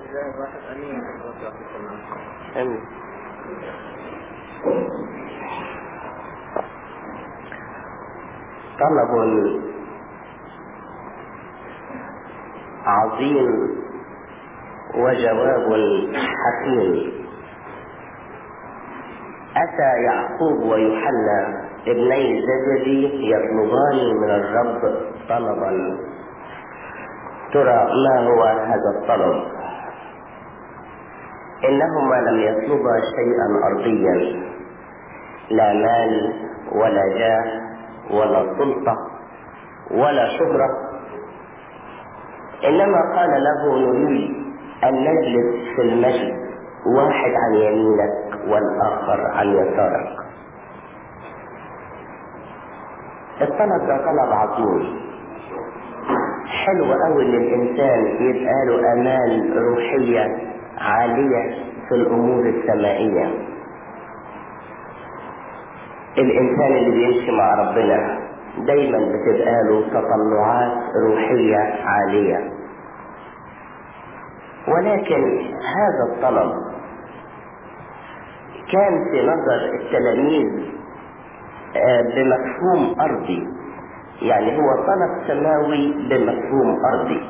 امين طلب عظيم وجواب حكيم أتى يعقوب ويوحنا ابني زبدي يطلبان من الرب طلبا ترى ما هو هذا الطلب إنهما لم يطلبا شيئا أرضيا لا مال ولا جاه ولا سلطة ولا شهرة إنما قال له نريد أن نجلس في المجد واحد عن يمينك والآخر عن يسارك الطلب ده طلب عظيم حلو قوي ان الانسان يبقى له امان روحيه عاليه في الامور السمائيه الانسان اللي بيمشي مع ربنا دايما بتبقى له تطلعات روحيه عاليه ولكن هذا الطلب كان في نظر التلاميذ بمفهوم أرضي يعني هو طلب سماوي بمفهوم أرضي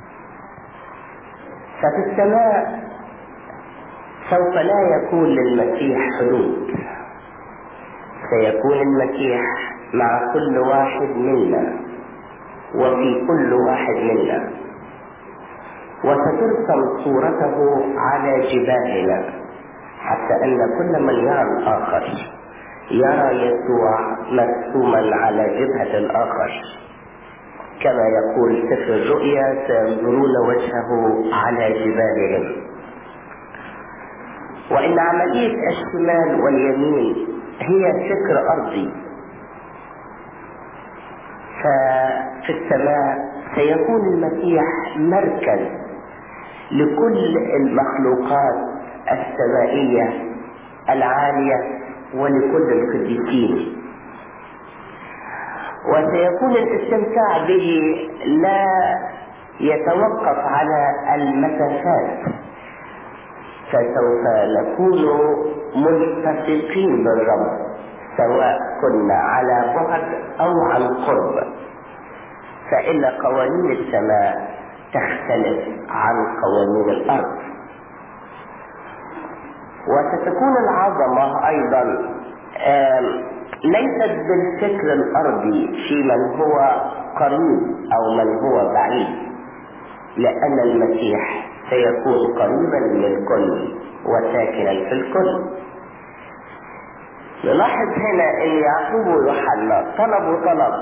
ففي السماء سوف لا يكون للمسيح حدود سيكون المسيح مع كل واحد منا وفي كل واحد منا وسترسم صورته على جباهنا حتى أن كل من يرى الآخر يرى يسوع مرسوما على جبهة الآخر كما يقول سفر الرؤيا سينظرون وجهه على جبالهم وإن عملية الشمال واليمين هي فكر أرضي ففي السماء سيكون المسيح مركز لكل المخلوقات السمائية العالية ولكل القديسين وسيكون الاستمتاع به لا يتوقف على المسافات فسوف نكون ملتصقين بالرب سواء كنا على بعد او عن قرب فان قوانين السماء تختلف عن قوانين الارض وستكون العظمة أيضا ليست بالفكر الأرضي في من هو قريب أو من هو بعيد لأن المسيح سيكون قريبا من الكل وساكنا في الكل نلاحظ هنا ان يعقوب ويوحنا طلبوا طلب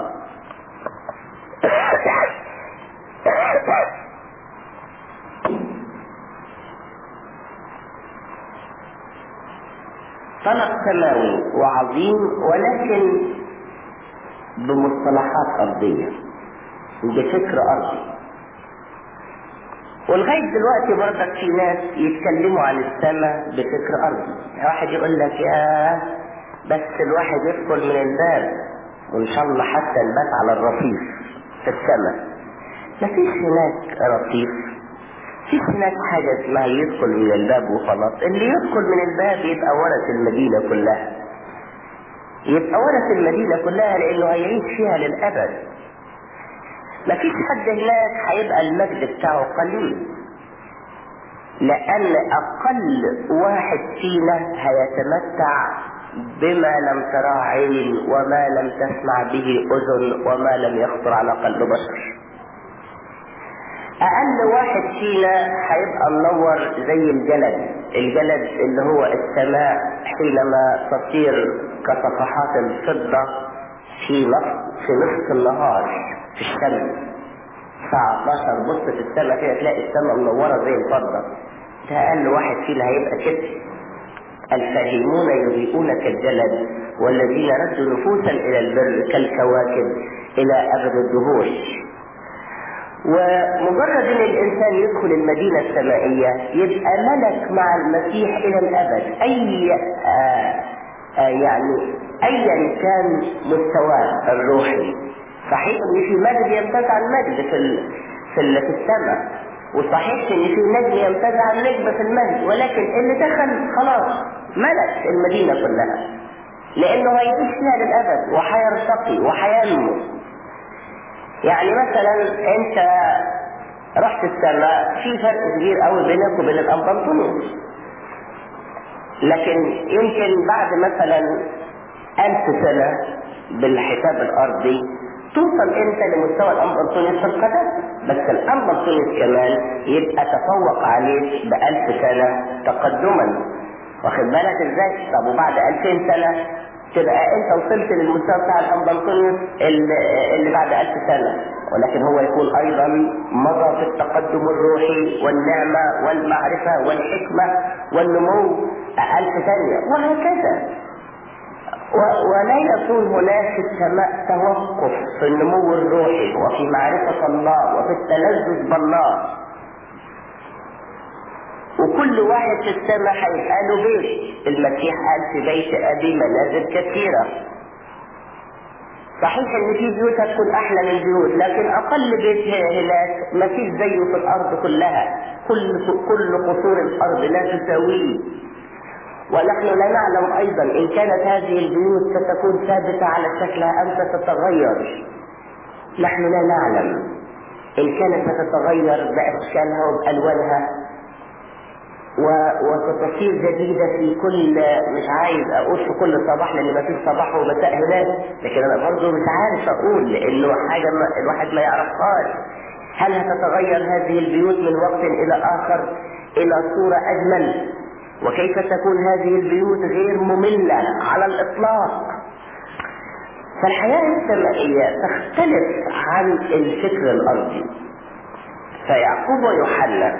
طلب سماوي وعظيم ولكن بمصطلحات أرضية بفكر أرضي ولغاية دلوقتي برضك في ناس يتكلموا عن السماء بفكر أرضي واحد يقول لك يا بس الواحد يدخل من الباب وإن شاء الله حتى الباب على الرصيف في السماء مفيش هناك رصيف مفيش هناك حاجة اسمها يدخل من الباب وخلاص اللي يدخل من الباب يبقى ورث المدينة كلها يبقى ورث المدينة كلها لأنه هيعيش فيها للأبد مفيش حد هناك هيبقى المجد بتاعه قليل لأن أقل واحد فينا هيتمتع بما لم تراه عين وما لم تسمع به أذن وما لم يخطر على قلب بشر اقل واحد فينا هيبقى منور زي الجلد الجلد اللي هو السماء حينما تصير كصفحات الفضة في نصف في نصف النهار في الشمس الساعة 12 بص في السماء كده تلاقي السماء منورة زي الفضة ده اقل واحد فينا هيبقى كده الفاهمون يضيئون كالجلد والذين ردوا نفوسا الى البر كالكواكب الى ابد الدهور ومجرد ان الانسان يدخل المدينة السمائية يبقى ملك مع المسيح الى الابد اي آآ آآ يعني ايا كان مستواه الروحي صحيح ان في مجد يرتفع المجد في ال... في, ال... في السماء وصحيح ان في نجم ينتزع النجم في المهد ولكن اللي دخل خلاص ملك المدينة كلها لانه هيعيش فيها للابد وهيرتقي وهينمو يعني مثلا انت رحت السماء في فرق كبير قوي بينك وبين الانبنطونيوس لكن يمكن بعد مثلا ألف سنة بالحساب الأرضي توصل انت لمستوى الامبرطونيوس في القدم بس الامبرطونيوس كمان يبقى تفوق عليك بألف سنة تقدما واخد بالك ازاي طب وبعد 2000 سنة تبقى انت وصلت للمستوى بتاع الامبرطونيوس اللي, اللي بعد 1000 سنة ولكن هو يكون ايضا مضى في التقدم الروحي والنعمة والمعرفة والحكمة والنمو ألف ثانية وهكذا ولا يكون هناك في السماء توقف في النمو الروحي وفي معرفة الله وفي التلذذ بالله وكل واحد في السماء هيبقى له بيت المسيح قال في بيت ابي منازل كثيرة صحيح ان في بيوت هتكون احلى من البيوت لكن اقل بيت هناك ما فيش زيه في الارض كلها كل كل قصور الارض لا تساويه ونحن لا نعلم ايضا ان كانت هذه البيوت ستكون ثابتة على شكلها ام ستتغير نحن لا نعلم ان كانت ستتغير باشكالها وبالوانها و... وستصير جديدة في كل مش عايز اقول في كل صباح لان ما فيش صباح ومساء هناك لكن انا برضه مش عارف اقول لانه حاجة ما الواحد ما يعرفهاش هل هتتغير هذه البيوت من وقت الى اخر الى صورة اجمل وكيف تكون هذه البيوت غير مملة على الاطلاق فالحياة السمائية تختلف عن الفكر الارضي فيعقوب ويوحنا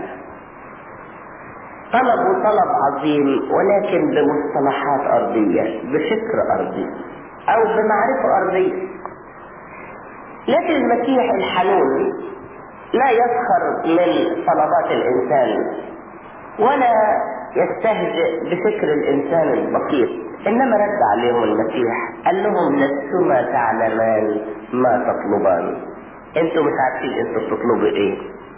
طلبوا طلب عظيم ولكن بمصطلحات أرضية بفكر أرضي أو بمعرفة أرضية لكن المسيح الحنون لا يسخر من طلبات الإنسان ولا يستهزئ بفكر الإنسان البسيط إنما رد عليهم المسيح قال لهم لستما تعلمان ما تطلبان انتوا مش عارفين انتوا بتطلبوا ايه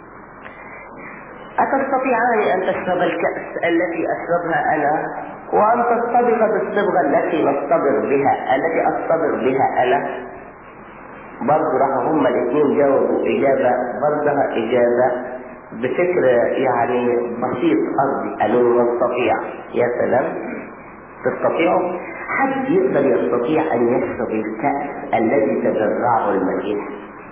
أتستطيعان أن تشرب الكأس التي أشربها أنا وأن تصطبغ بالصبغة التي نصطبغ بها التي أصطبغ بها أنا برضه راح هما الاثنين جاوبوا إجابة برضها إجابة بفكر يعني بسيط أرضي قالوا نستطيع يا سلام تستطيعوا حد يقدر يستطيع أن يشرب الكأس الذي تجرعه المسيح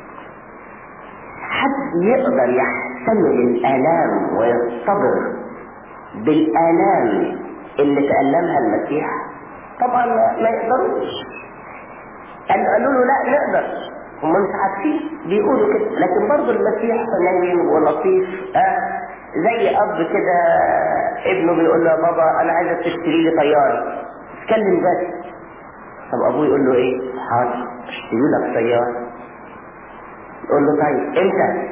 حد يقدر يحتمل الآلام ويصطبر بالآلام اللي تألمها المسيح طبعا ما يقدروش قالوا له لا نقدر هم مش عارفين بيقولوا كده لكن برضه المسيح حنين ولطيف آه زي اب كده ابنه بيقول له يا بابا انا عايزك تشتري لي طياره اتكلم بس طب ابوه يقول له ايه حاضر اشتري لك طياره يقول له طيب امتى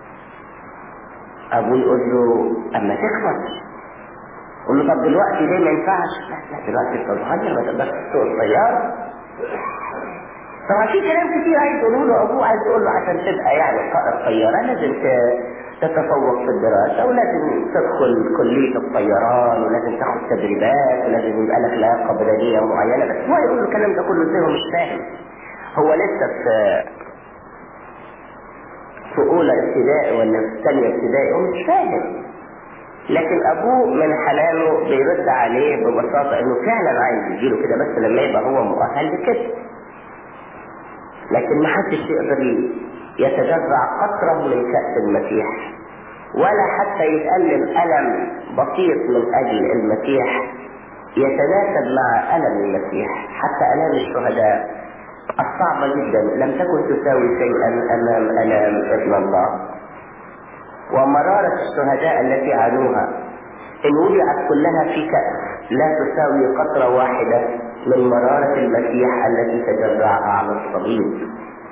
ابوه يقول له اما تكبر يقول له طب دلوقتي ليه ما ينفعش لا لا دلوقتي انت صغير ما تقدرش تسوق الطياره طبعا في كلام كتير عايز يقولوا له ابوه عايز يقول له عشان تبقى يعني قائد طياره لازم تتفوق في الدراسه ولازم تدخل كليه الطيران ولازم تاخد تدريبات ولازم يبقى لك لياقه بدنيه معينه بس هو يقول له الكلام ده كله ازاي هو مش فاهم هو لسه في في اولى ابتدائي ولا في ثانيه ابتدائي هو مش فاهم لكن ابوه من حنانه بيرد عليه ببساطه انه فعلا عايز يجيله كده بس لما يبقى هو مؤهل لكده لكن ما حدش يقدر يتجرع قطرة من كأس المسيح ولا حتى يتألم ألم بسيط من أجل المسيح يتناسب مع ألم المسيح حتى ألام الشهداء الصعبة جدا لم تكن تساوي شيئا أمام ألام ابن الله ومرارة الشهداء التي عانوها إن وضعت كلها في كأس لا تساوي قطرة واحدة من مرارة المسيح التي تجرعها على الصليب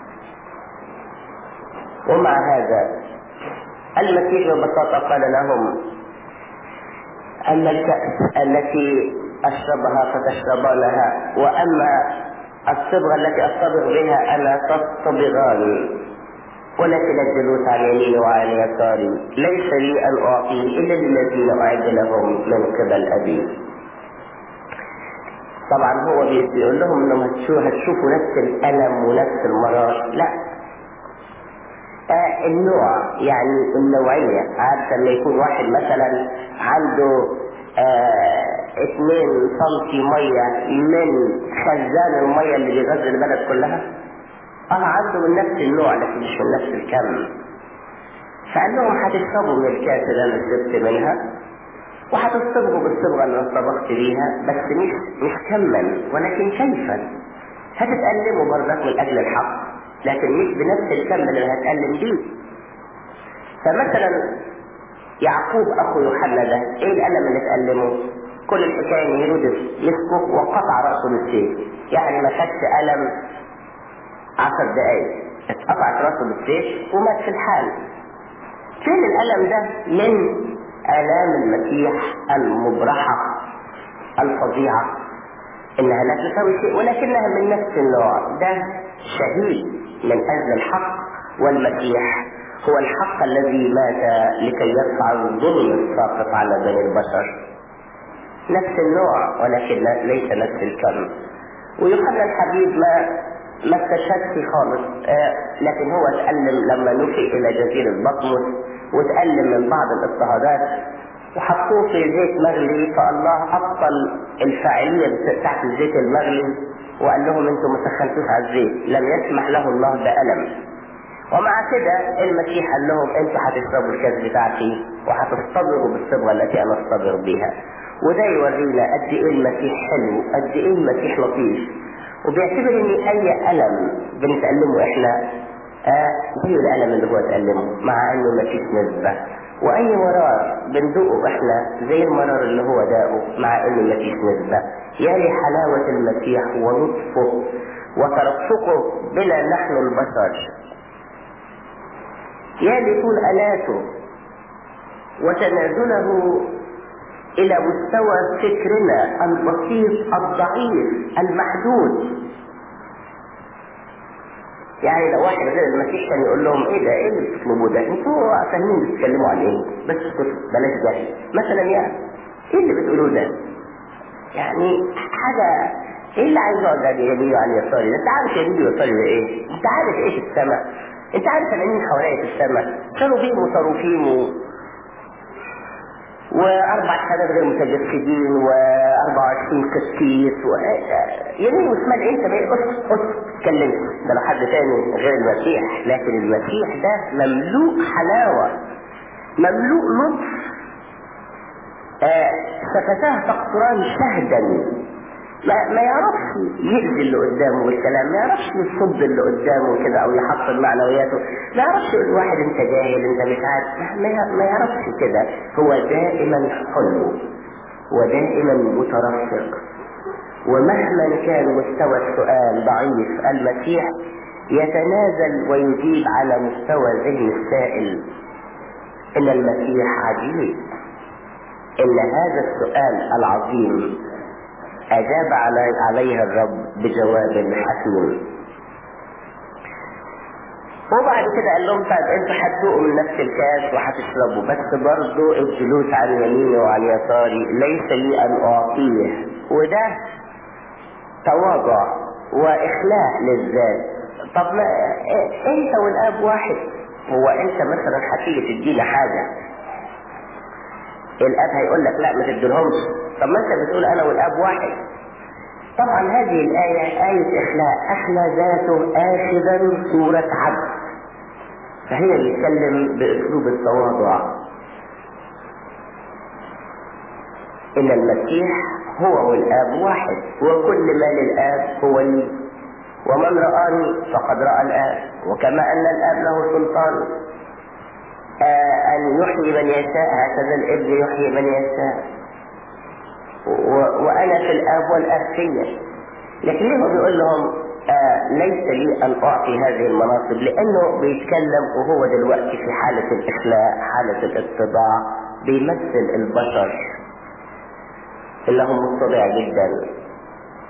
ومع هذا المسيح ببساطة قال لهم أما الكأس التي أشربها فتشربانها وأما الصبغة التي أصطبغ بها أنا تصطبغان ولكن الجلوس عن يميني وعن يساري ليس لي أن أعطيه إلا للذين أعد لهم من قبل أبي طبعا هو بيقول لهم انهم هتشوفوا نفس الالم ونفس المرار لا آه النوع يعني النوعية عارف لما يكون واحد مثلا عنده آه اتنين سنتي مية من خزان المية اللي بيغذي البلد كلها اه عنده من نفس النوع لكن مش من نفس الكم فقال لهم هتشربوا من الكاس اللي انا شربت منها وهتصطبغوا بالصبغه اللي انا صبغت بيها بس مش مش كما ولكن كيفا هتتألموا برضك من اجل الحق لكن مش بنفس الكم اللي هتألم بيه فمثلا يعقوب اخو يوحنا ده ايه الالم اللي تألمه كل الحكايه ان هيرودس مسكه وقطع راسه بالسيف يعني ما خدش الم عشر دقايق اتقطعت راسه بالسيف ومات في الحال فين الالم ده من الام المسيح المبرحه الفظيعه انها لا تساوي شيء ولكنها من نفس النوع ده شهيد من اجل الحق والمسيح هو الحق الذي مات لكي يرفع الظلم الساقط على بني البشر نفس النوع ولكن ليس نفس الكم ويوحنا الحبيب ما ما استشهدش خالص آه لكن هو تألم لما نفي الى جزيرة بطمس وتألم من بعض الاضطهادات وحطوه في زيت مغلي فالله ابطل الفاعلية بتاعت الزيت المغلي وقال لهم انتم ما سخنتوش على الزيت لم يسمح له الله بألم ومع كده المسيح قال لهم انتوا هتشربوا الكاس بتاعتي وهتصطبغوا بالصبغه التي انا اصطبغ بها وده يورينا قد ايه المسيح حلو قد ايه المسيح لطيف وبيعتبر ان اي الم بنتألمه احنا آه زي الالم اللي هو اتألمه مع انه مفيش نسبة واي مرار بندوقه احنا زي المرار اللي هو داقه مع انه مفيش نسبة يا لحلاوة المسيح ولطفه وترفقه بنا نحن البشر يا لطول ألاته وتنازله إلى مستوى فكرنا البسيط الضعيف المحدود يعني لو واحد غير المسيح كان يقول لهم ايه ده ايه اللي بتطلبوه ده انتوا فاهمين بتتكلموا عن ايه بس اسكتوا بلاش جهل مثلا يعني ايه اللي بتقولوه ده يعني حاجه ايه اللي عايز اقعد ده يمين عن يساري ده انت عارف يمين ويساري ده ايه انت عارف ايه في السماء انت عارف انا مين حواليا في السماء شروبيم وصاروفيم و... واربع حاجات غير متجسدين و24 قسيس و... يمين وشمال انت ما اسكت اسكت اتكلمت ده لو حد تاني غير المسيح لكن المسيح ده مملوء حلاوه مملوء لطف آه شفتاه تقطران شهدا ما, ما يعرفش يأذي اللي قدامه بالكلام ما يعرفش يصد اللي قدامه كده او يحطم معنوياته ما يعرفش يقول واحد انت جاهل انت مش عارف ما, ما يعرفش كده هو دائما حلو ودائما مترفق ومهما كان مستوى السؤال ضعيف المسيح يتنازل ويجيب على مستوى ذهن السائل ان المسيح عجيب ان هذا السؤال العظيم أجاب علي عليها الرب بجواب حكيم وبعد كده قال لهم طيب انتوا هتذوقوا من نفس الكاس وهتشربوا بس برضه الجلوس عن يميني وعن يساري ليس لي ان اعطيه وده تواضع واخلاء للذات طب ما انت والاب واحد هو انت مثلا هتيجي تدينا حاجه الاب هيقول لك لا ما تديلهمش طب ما انت بتقول انا والاب واحد طبعا هذه الآية آية إخلاء أخلى ذاته آخذا صورة عبد فهي بيتكلم بأسلوب التواضع إن المسيح هو والآب واحد وكل ما للآب هو لي ومن رآني فقد رأى الآب وكما أن الآب له سلطان آه أن يحيي من يشاء هكذا الابن يحيي من يشاء وأنا في الآب والآب فيا لكن ليه هو بيقول لهم آه ليس لي أن أعطي هذه المناصب لأنه بيتكلم وهو دلوقتي في حالة الإخلاء حالة الاتضاع بيمثل البشر اللي هم متضع جدا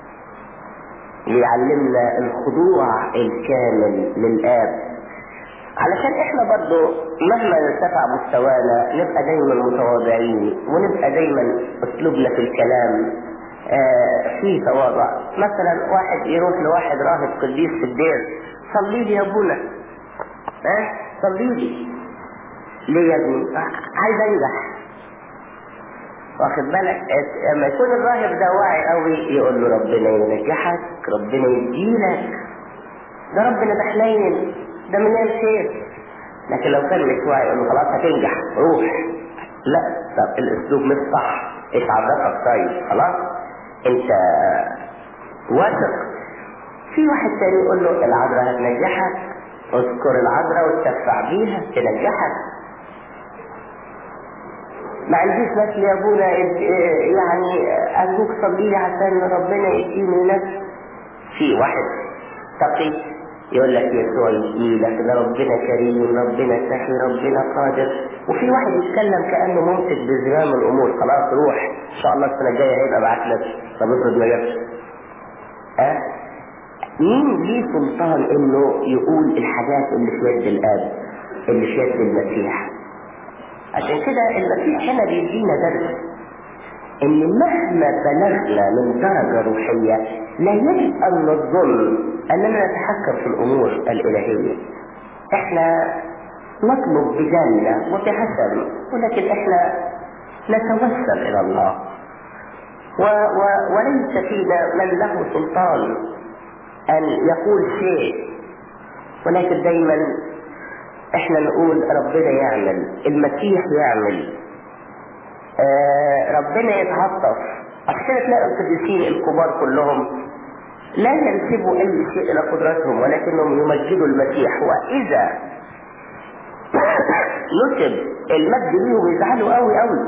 ليعلمنا الخضوع الكامل للآب علشان احنا برضو مهما ارتفع مستوانا نبقى دايما متواضعين ونبقى دايما اسلوبنا في الكلام آه في تواضع مثلا واحد يروح لواحد راهب قديس في الدير صلي لي يا ابونا ها أه؟ صلي لي ليه يا ابني عايز انجح واخد بالك لما يكون الراهب ده واعي قوي يقول له ربنا ينجحك ربنا يديلك ده ربنا ده حنين ده من الخير لكن لو كان مش واعي يقول له خلاص هتنجح روح لا طب الاسلوب مش صح ايش عرفك طيب خلاص انت واثق في واحد تاني يقول له العذراء هتنجحك اذكر العذراء وتدفع بيها تنجحك ما عنديش ناس يا ابونا يعني ارجوك صلي لي عشان ربنا يديني نفس في واحد تقي يقول لك يسوع يجيلك ده ربنا كريم ربنا سخي ربنا قادر وفي واحد يتكلم كانه ممسك بزمام الامور خلاص روح ان شاء الله السنه الجايه هيبقى ابعت لك طب افرض ما جابش ها مين ليه سلطان انه يقول الحاجات اللي في يد الاب اللي في يد المسيح عشان كده المسيح هنا بيدينا درس ان مهما بلغنا من درجة روحية لا يجب ان نظن اننا نتحكم في الامور الالهية احنا نطلب بجنة وبحسن ولكن احنا نتوسل الى الله و و وليس فينا من له سلطان ان يقول شيء ولكن دايما احنا نقول ربنا يعمل المسيح يعمل آه ربنا يتعطف عشان كده تلاقي القديسين الكبار كلهم لا ينسبوا اي شيء الى قدرتهم ولكنهم يمجدوا المسيح واذا نسب المجد ليهم يزعلوا قوي قوي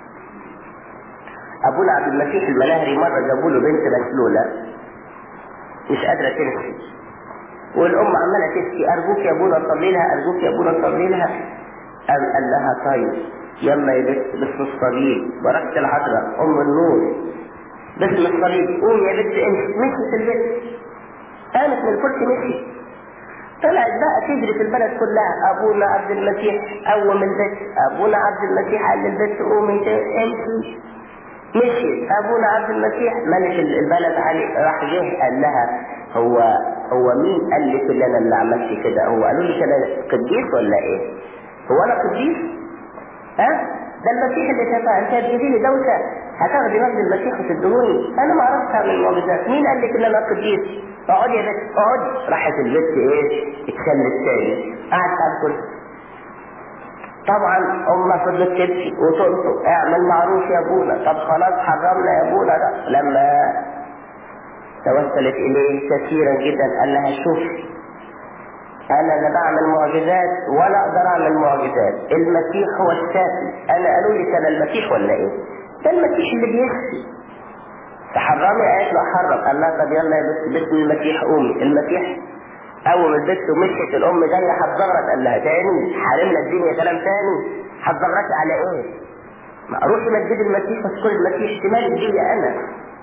ابونا عبد المسيح المناهري مره جابوا له بنت مسلوله مش قادره تمشي والام عماله تبكي ارجوك يا ابونا صلي لها ارجوك يا ابونا صلي لها قال قال لها طيب يلا يا بنت باسم الصليب بركة العذراء ام النور باسم الصليب قوم يا بنت امشي مشيت البنت قامت من الكرسي مشي طلعت بقى تجري في البلد كلها ابونا عبد المسيح قوم البيت ابونا عبد المسيح قال للبنت قومي امشي مشي ابونا عبد المسيح ملك البلد علي راح جه قال لها هو هو مين قال لك ان انا اللي عملت كده هو قالوا لي انا قديس ولا ايه هو انا قديس ها ده المسيح اللي شافها انت هتجيبي لي دوشه هتاخدي مجد المسيح وتدهوني انا ما اعرفش اعمل المعجزات مين قال لك ان انا قديس اقعدي يا بنت اقعدي راحت البنت ايه اتشلت تاني قعدت على الكرسي طبعا امها فضلت تبكي وتنطق اعمل معروف يا ابونا طب خلاص حرمنا يا ابونا ده لما توسلت اليه كثيرا جدا قال لها شوف انا لا بعمل معجزات ولا اقدر اعمل معجزات المسيح هو الشافي انا قالوا لي كان المسيح ولا ايه ده المسيح اللي بيشفي تحرمي قالت له حرم قال لها طب يلا يا بنت باسم المسيح قومي المسيح اول البنت ومشيت الام جايه هتزغرط قال لها تاني حارمنا الدنيا كلام تاني هتزغرطي على ايه؟ ما روحي مسجد المسيح واذكري المسيح احتمال بيا انا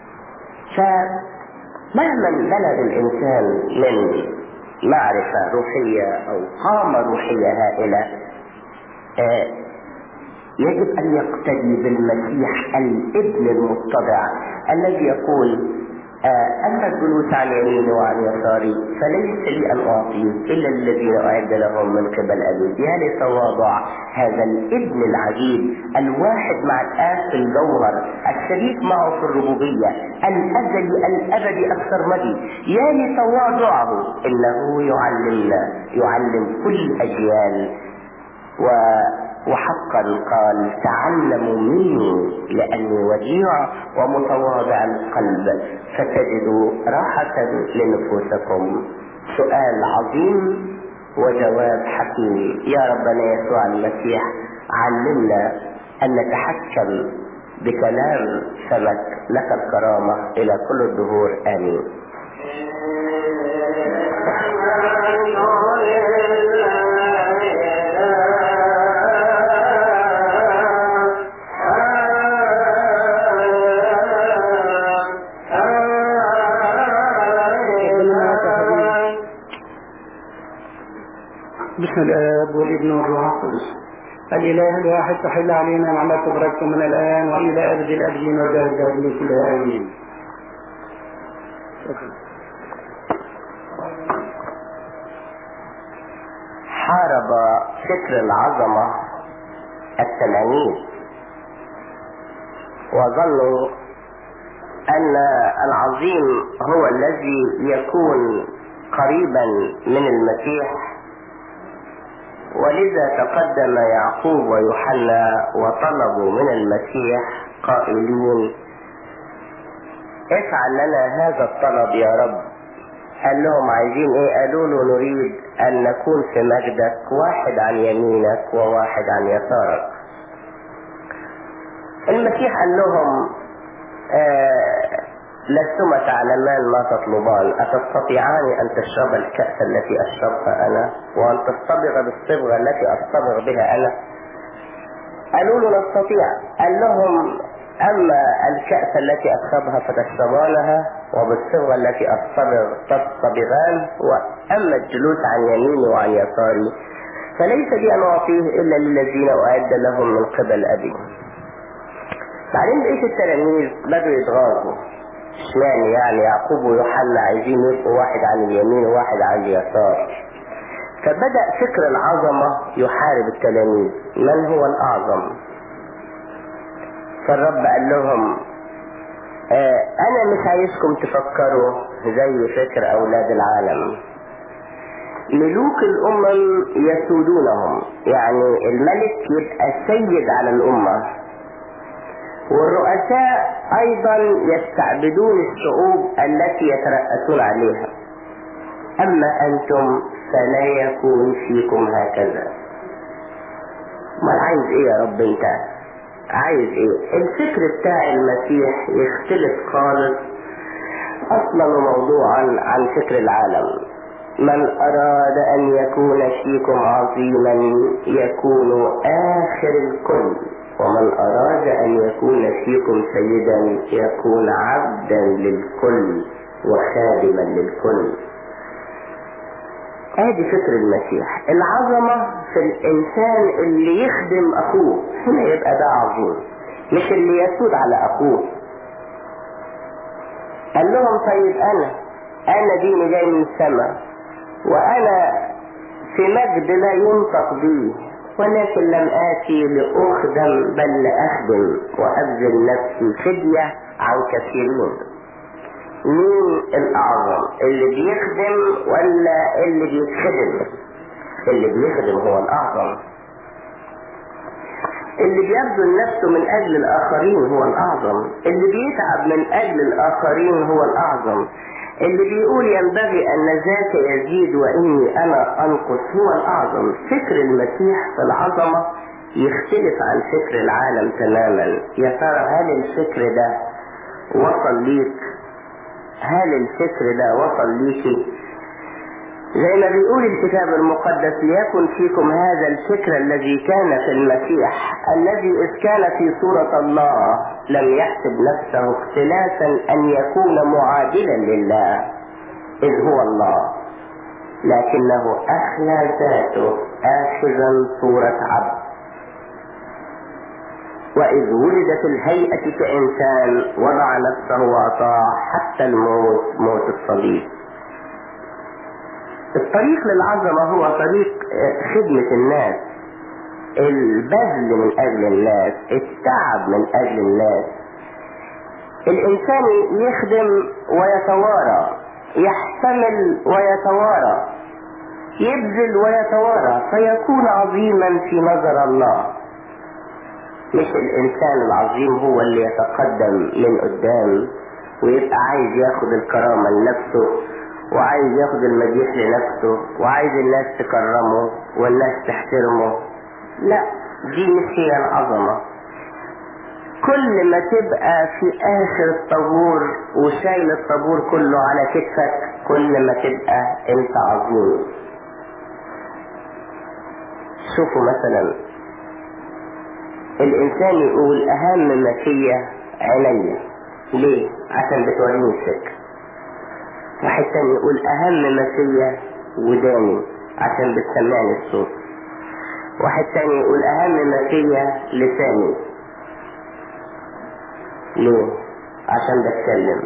فمهما بلغ الانسان من معرفة روحية او قامة روحية هائلة آه يجب ان يقتدي بالمسيح الابن المتضع الذي يقول آه أما الجلوس عن يميني وعن يساري فليس لي أن أعطي إلا الذين أعد لهم من قبل أبي يا لتواضع هذا الابن العجيب الواحد مع الآب في الجوهر الشريك معه في الربوبية الأزلي الأبدي أكثر مدي يا لتواضعه إنه يعلمنا يعلم كل الأجيال و وحقا قال تعلموا مني لأني وديع ومتواضع القلب فتجدوا راحة لنفوسكم سؤال عظيم وجواب حكيم يا ربنا يسوع المسيح علمنا أن نتحكم بكلام فمك لك الكرامة إلى كل الدهور آمين بسم الآب والابن والروح القدس الإله الواحد تحل علينا نعمته بركته من الآن وإلى أبد الأبدين والدهر الدهرين كلها آمين حارب فكر العظمة التلاميذ وظنوا أن العظيم هو الذي يكون قريبا من المسيح ولذا تقدم يعقوب ويوحنا وطلبوا من المسيح قائلين افعل لنا هذا الطلب يا رب قال لهم عايزين ايه قالوا له نريد ان نكون في مجدك واحد عن يمينك وواحد عن يسارك المسيح قال لهم آه لستما تعلمان ما تطلبان أتستطيعان أن تشرب الكأس التي أشربها أنا وأن تصطبغ بالصبغة التي أصطبغ بها أنا قالوا له نستطيع قال لهم أما الكأس التي أشربها فتشربانها وبالصبغة التي أصطبغ تصطبغان وأما الجلوس عن يميني وعن يساري فليس لي أن أعطيه إلا للذين أعد لهم من قبل أبي بعدين بقيت التلاميذ بدوا يتغاظوا اشمعنى يعني يعقوب ويوحنا عايزين يبقوا واحد عن اليمين وواحد عن اليسار فبدأ فكر العظمة يحارب التلاميذ من هو الأعظم فالرب قال لهم آه أنا مش عايزكم تفكروا زي فكر أولاد العالم ملوك الأمم يسودونهم يعني الملك يبقى سيد على الأمة والرؤساء ايضا يستعبدون الشعوب التي يترأسون عليها اما انتم فلا يكون فيكم هكذا ما عايز ايه يا رب انت عايز ايه الفكر بتاع المسيح يختلف خالص اصلا وموضوعا عن فكر العالم من اراد ان يكون فيكم عظيما يكون اخر الكل ومن أراد أن يكون فيكم سيدا يكون عبدا للكل وخادما للكل ادي فكر المسيح العظمة في الانسان اللي يخدم اخوه هنا يبقى ده عظيم مش اللي يسود على اخوه قال لهم طيب انا انا ديني جاي من السماء وانا في مجد لا ينطق به ولكن لم آتي لأخدم بل لأخدم وأبذل نفسي فدية عن كثيرين مين الأعظم اللي بيخدم ولا اللي بيتخدم اللي بيخدم هو الأعظم اللي بيبذل نفسه من أجل الآخرين هو الأعظم اللي بيتعب من أجل الآخرين هو الأعظم اللي بيقول ينبغي أن ذاك يزيد وإني أنا أنقص هو الأعظم فكر المسيح في العظمة يختلف عن فكر العالم تماما يا ترى هل الفكر ده وصل ليك هل الفكر ده وصل ليك زي ما بيقول الكتاب المقدس ليكن فيكم هذا الفكر الذي كان في المسيح الذي إذ كان في صورة الله لم يحسب نفسه اختلافا أن يكون معادلا لله إذ هو الله لكنه أخلى ذاته آخذا صورة عبد وإذ ولد في الهيئة كإنسان وضع نفسه وأطاع حتى الموت موت الصليب الطريق للعظمة هو طريق خدمة الناس البذل من أجل الناس التعب من أجل الناس الإنسان يخدم ويتوارى يحتمل ويتوارى يبذل ويتوارى فيكون عظيما في نظر الله مش الإنسان العظيم هو اللي يتقدم من قدام ويبقى عايز ياخد الكرامة لنفسه وعايز ياخد المديح لنفسه وعايز الناس تكرمه والناس تحترمه لا دي مش هي العظمة كل ما تبقى في اخر الطابور وشايل الطابور كله على كتفك كل ما تبقى انت عظيم شوفوا مثلا الانسان يقول اهم ما فيا عينيا ليه عشان بتوريني الفكر واحد تاني يقول اهم ما فيا وداني عشان بتسمعني الصوت واحد تاني يقول اهم ما فيا لساني ليه عشان بتكلم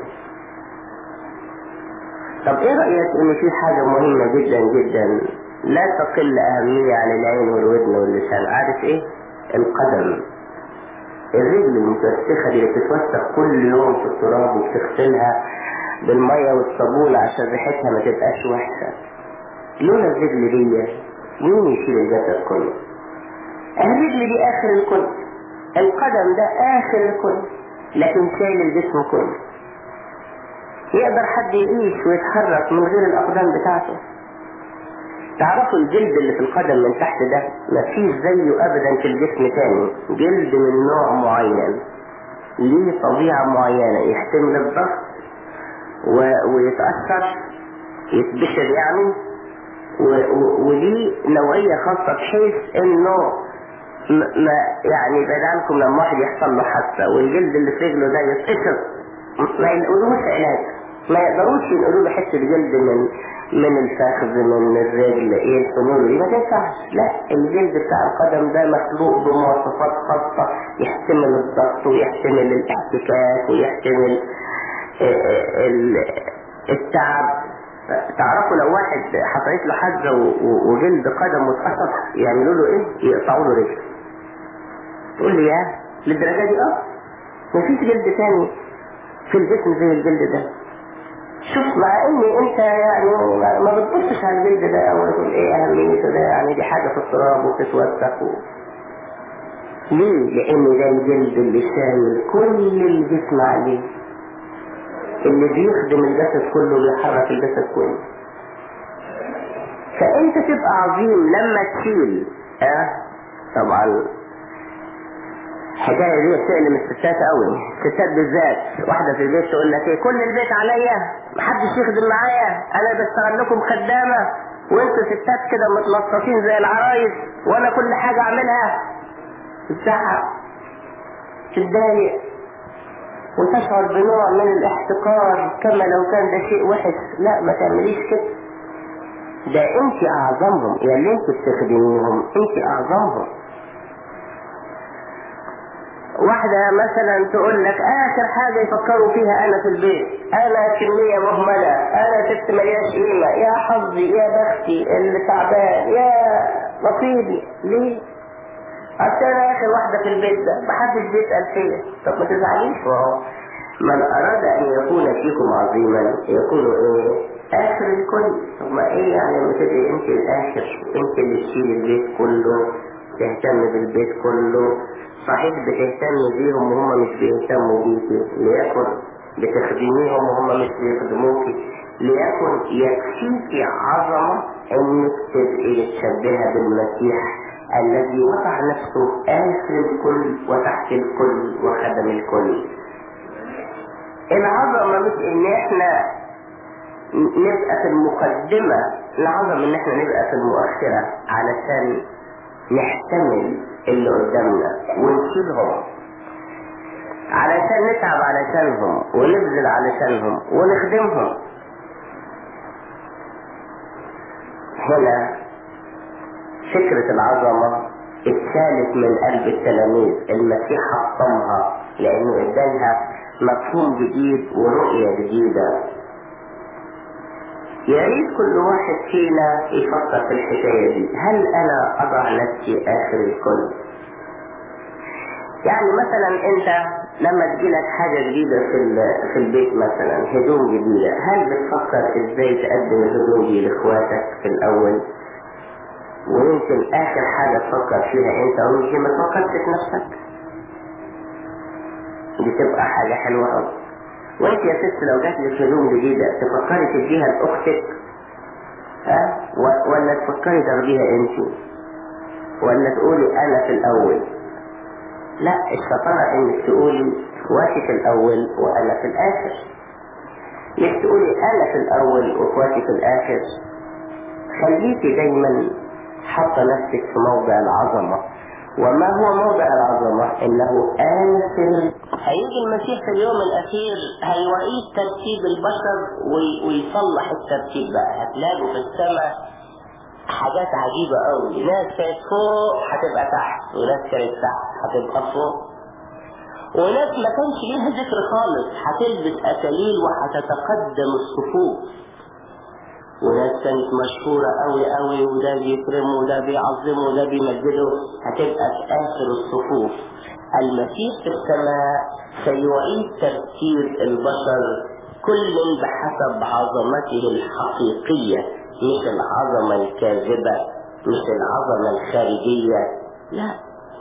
طب ايه رأيك ان في حاجة مهمة جدا جدا لا تقل اهمية عن العين والودن واللسان عارف ايه القدم الرجل المتوسخة دي اللي بتتوسخ كل يوم في التراب وبتغسلها بالمية والصابون عشان ريحتها ما تبقاش وحشة لولا الرجل دي مين يشيل الجسد كله الرجل دي اخر الكل القدم ده اخر الكل لكن شايل الجسم كله يقدر حد يعيش ويتحرك من غير الاقدام بتاعته تعرفوا الجلد اللي في القدم من تحت ده مفيش زيه ابدا في الجسم تاني جلد من نوع معين ليه طبيعة معينة يحتمل الضغط و... ويتأثر يتبشر يعني و... و... وليه نوعية خاصة بحيث انه م- ما يعني بعيد عنكم لما واحد يحصل له حادثة والجلد اللي في رجله ده يتقشر ما ينقلوش علاج ما يقدروش ينقلوا له حته جلد من من الفخذ من الرجل ايه الحلول دي ما تنفعش لا الجلد بتاع القدم ده مخلوق بمواصفات خاصة يحتمل الضغط ويحتمل الاحتكاك ويحتمل آه، آه، ال- التعب تعرفوا لو واحد حصلت له حادثة و- و- وجلد قدمه اتقصف يعملوا له ايه؟ يقطعوا له رجله تقول لي يا للدرجة دي اه مفيش جلد تاني في الجسم زي الجلد ده شوف مع ان انت يعني ما- ما بتبصش على الجلد ده او تقول ايه اهميته ده يعني دي حاجة في التراب وتتوسخ و... ليه؟ لان ده الجلد اللي شايل كل الجسم عليه اللي بيخدم الجسد كله ويحرك الجسد كله فانت تبقى عظيم لما تشيل اه طبعا الحكايه دي بتقلم الستات قوي الستات بالذات واحده في البيت تقول لك ايه كل البيت عليا محدش يخدم معايا انا بشتغل لكم خدامه وانتوا ستات كده متلطفين زي العرايس وانا كل حاجه اعملها تزعق تتضايق وتشعر بنوع من الاحتقار كما لو كان ده شيء وحش لا ما تعمليش كده ده انت اعظمهم يا اللي انت بتخدميهم انت اعظمهم واحدة مثلا تقول لك آخر حاجة يفكروا فيها أنا في البيت أنا كمية مهملة أنا ست ملياش قيمة يا حظي يا بختي اللي تعبان يا نصيبي ليه؟ أصل أنا آخر واحدة في البيت ده محدش بيسأل فيا طب ما تزعليش وهو من أراد أن يكون فيكم عظيما يكون إيه؟ آخر الكل طب ما إيه يعني لما تبقي أنت الآخر أنت اللي تشيل البيت كله تهتم بالبيت كله صحيح بتهتم بيهم وهم مش بيهتموا بيكي ليكن بتخدميهم وهم مش بيخدموكي ليكن يكفيكي عظمة انك تبقي متشبهة بالمسيح الذي وضع نفسه آخر الكل وتحت الكل وخدم الكل العظمة مش ان احنا نبقى في المقدمة العظمة ان احنا نبقى في المؤخرة علشان نحتمل اللي قدامنا ونشيلهم علشان نتعب علشانهم ونبذل علشانهم ونخدمهم هنا فكرة العظمة اتشالت من قلب التلاميذ المسيح حطمها لانه ادالها مفهوم جديد ورؤية جديدة يا ريت كل واحد فينا يفكر في الحكاية دي هل انا اضع نفسي اخر الكل يعني مثلا انت لما تجيلك حاجة جديدة في ال- في البيت مثلا هدوم جديدة هل بتفكر ازاي تقدم الهدوم دي لاخواتك في الاول ويمكن اخر حاجة تفكر فيها انت ويمكن ما تفكرش في نفسك دي تبقى حاجة حلوة قوي وانت يا ست لو جات لك هدوم جديدة تفكري تديها لاختك ها و- ولا تفكري تاخديها انت ولا تقولي انا في الاول لا الشطارة انك تقولي اخواتي في الاول وانا في الاخر مش تقولي انا في الاول واخواتي في الاخر خليكي دايما حاطة نفسك في موضع العظمة وما هو موضع العظمة انه آخر هيجي المسيح في اليوم الاخير هيعيد ترتيب البشر وي- ويصلح الترتيب بقى هتلاقوا في السماء حاجات عجيبة قوي ناس كانت فوق هتبقى تحت وناس كانت تحت هتبقى فوق وناس ما كانش ليها ذكر خالص هتلبس أكاليل وهتتقدم الصفوف وناس كانت مشهورة قوي قوي وده بيكرمه وده بيعظمه وده بيمجده هتبقى في آخر الصفوف المسيح في السماء سيعيد تفكير البشر كل بحسب عظمته الحقيقية مش العظمة الكاذبة مش العظمة الخارجية لا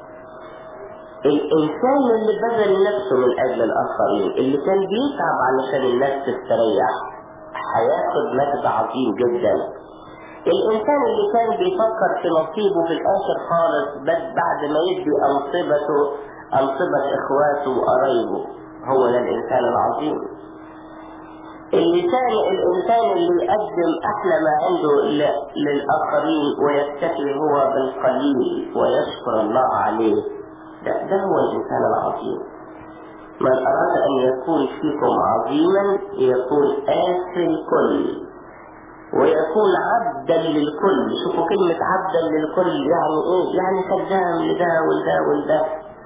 الإنسان اللي بذل نفسه من أجل الآخرين اللي كان بيتعب علشان الناس تستريح هياخد مجد عظيم جدا الإنسان اللي كان بيفكر في نصيبه في الآخر خالص بس بعد ما يدي أنصبته أنصبة إخواته وقرايبه هو ده الإنسان العظيم اللسان الإنسان اللي يقدم أحلى ما عنده للآخرين ويكتفي هو بالقليل ويشكر الله عليه ده, ده هو الإنسان العظيم من أراد أن يكون فيكم عظيما يكون آسر الكل ويكون عبدا للكل شوفوا كلمة عبدا للكل يعني ايه يعني خدام لده ولده ولده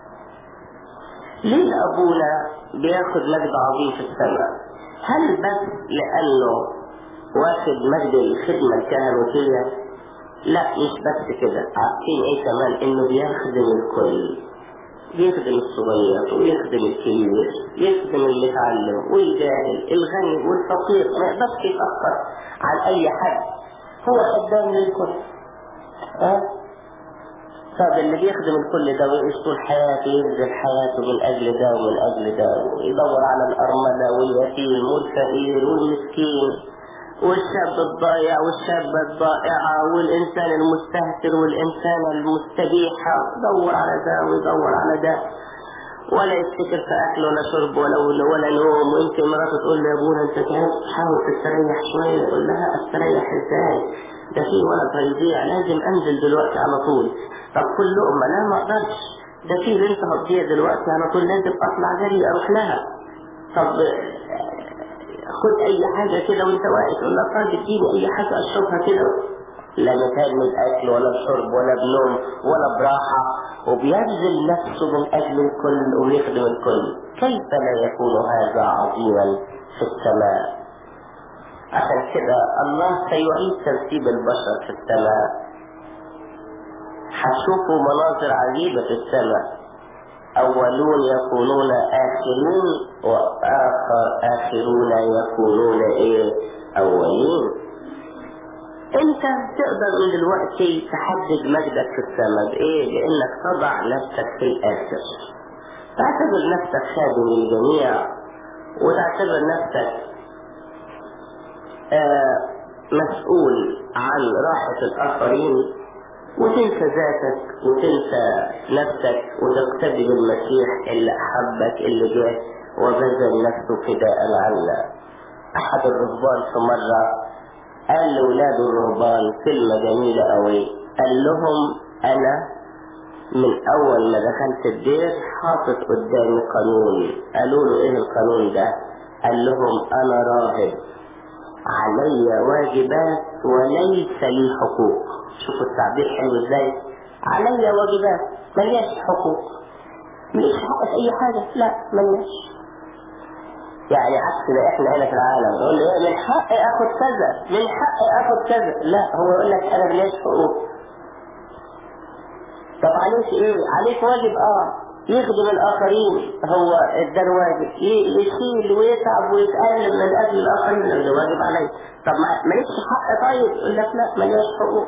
ليه أبونا بياخد مجد عظيم في السماء هل بس لأنه واخد مجد الخدمة الكهنوتية لا مش بس كده عارفين ايه كمان انه بيخدم الكل بيخدم الصغير ويخدم الكبير يخدم اللي اتعلم والجاهل الغني والفقير ما يقدرش يتأخر عن أي حد هو خدام للكل أه؟ طب اللي بيخدم الكل ده ويعيش طول حياته يبذل حياته من أجل ده ومن أجل ده ويدور على الأرملة واليتيم والفقير والمسكين والشاب الضائع والشابة الضائعة والإنسان المستهتر والإنسان المستبيحة يدور على ده ويدور على ده ولا يفتكر في أكل ولا شرب ولا ولا نوم ويمكن مراته تقول له يا ابونا أنت تعبت حاول تستريح شوية يقول لها أستريح إزاي ده في ولد هيضيع لازم أنزل دلوقتي على طول طب كل لقمة لا ما أقدرش ده في بنت هتضيع دلوقتي على طول لازم أطلع جري أروح لها طب خد اي حاجة كده وانت واقف يقول لك طيب اديني اي حاجة اشربها كده لا مثال من اكل ولا بشرب ولا بنوم ولا براحة وبيبذل نفسه من اجل الكل ويخدم الكل كيف لا يكون هذا عظيما في السماء عشان كده الله سيعيد ترتيب البشر في السماء هتشوفوا مناظر عجيبة في السماء أولون يكونون آخرين وآخر آخرون يكونون إيه أولين أنت تقدر من دلوقتي تحدد مجدك في السماء بإيه؟ بإنك تضع نفسك في الآخر تعتبر نفسك خادم للجميع وتعتبر نفسك آه مسؤول عن راحة الآخرين وتنسى ذاتك وتنسى نفسك وتقتدي بالمسيح اللي أحبك اللي جه وبذل نفسه فداء عنا أحد الرهبان في مرة قال لأولاد الرهبان كلمة جميلة قوي قال لهم أنا من أول ما دخلت الدير حاطط قدامي قانون قالوا له إيه القانون ده قال لهم أنا راهب علي واجبات وليس لي حقوق شوفوا التعبير حلو ازاي علي واجبات ملياش حقوق مليش حق في اي حاجة لا ملياش يعني عكسنا احنا هنا في العالم يقول لي من حقي اخد كذا من حقي اخد كذا لا هو يقول لك انا ملياش حقوق طب عليك ايه عليك واجب اه يخدم الآخرين هو ده الواجب يشيل ويتعب ويتألم من أجل الآخرين ده واجب عليه طب مالكش حق طيب يقول لك لا ماليش حقوق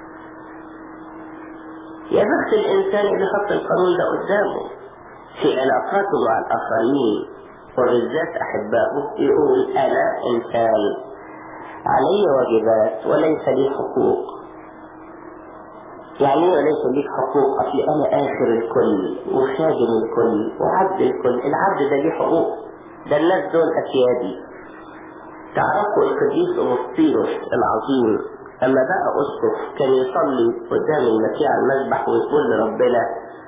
يا بخت الإنسان اللي حط القانون ده قدامه في علاقاته مع الآخرين وبالذات أحبائه يقول أنا إنسان علي واجبات وليس لي حقوق يعني ايه ليس ليك حقوق اصل انا اخر الكل وخادم الكل وعبد الكل العبد ده ليه حقوق ده الناس دول اسيادي تعرفوا القديس اغسطينوس العظيم اما بقى اسقف كان يصلي قدام المسيح على المذبح ويقول لربنا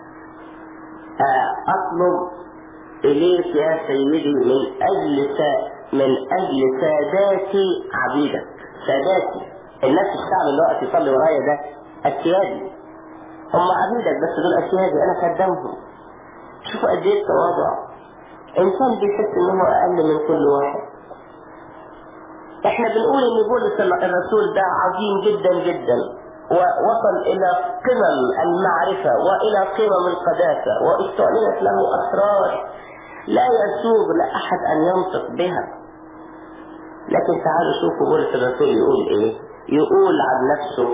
اطلب اليك يا سيدي من اجل سا من اجل ساداتي عبيدك ساداتي الناس الشعب اللي واقف يصلي ورايا ده السيادي هم عبيدك بس دول السيادي انا خدامهم شوفوا قد ايه التواضع انسان بيحس ان هو اقل من كل واحد احنا بنقول ان بولس الرسول ده عظيم جدا جدا ووصل الى قمم المعرفة والى قمم القداسة واستعلنت له اسرار لا يسوغ لاحد ان ينطق بها لكن تعالوا شوفوا بولس الرسول يقول ايه يقول عن نفسه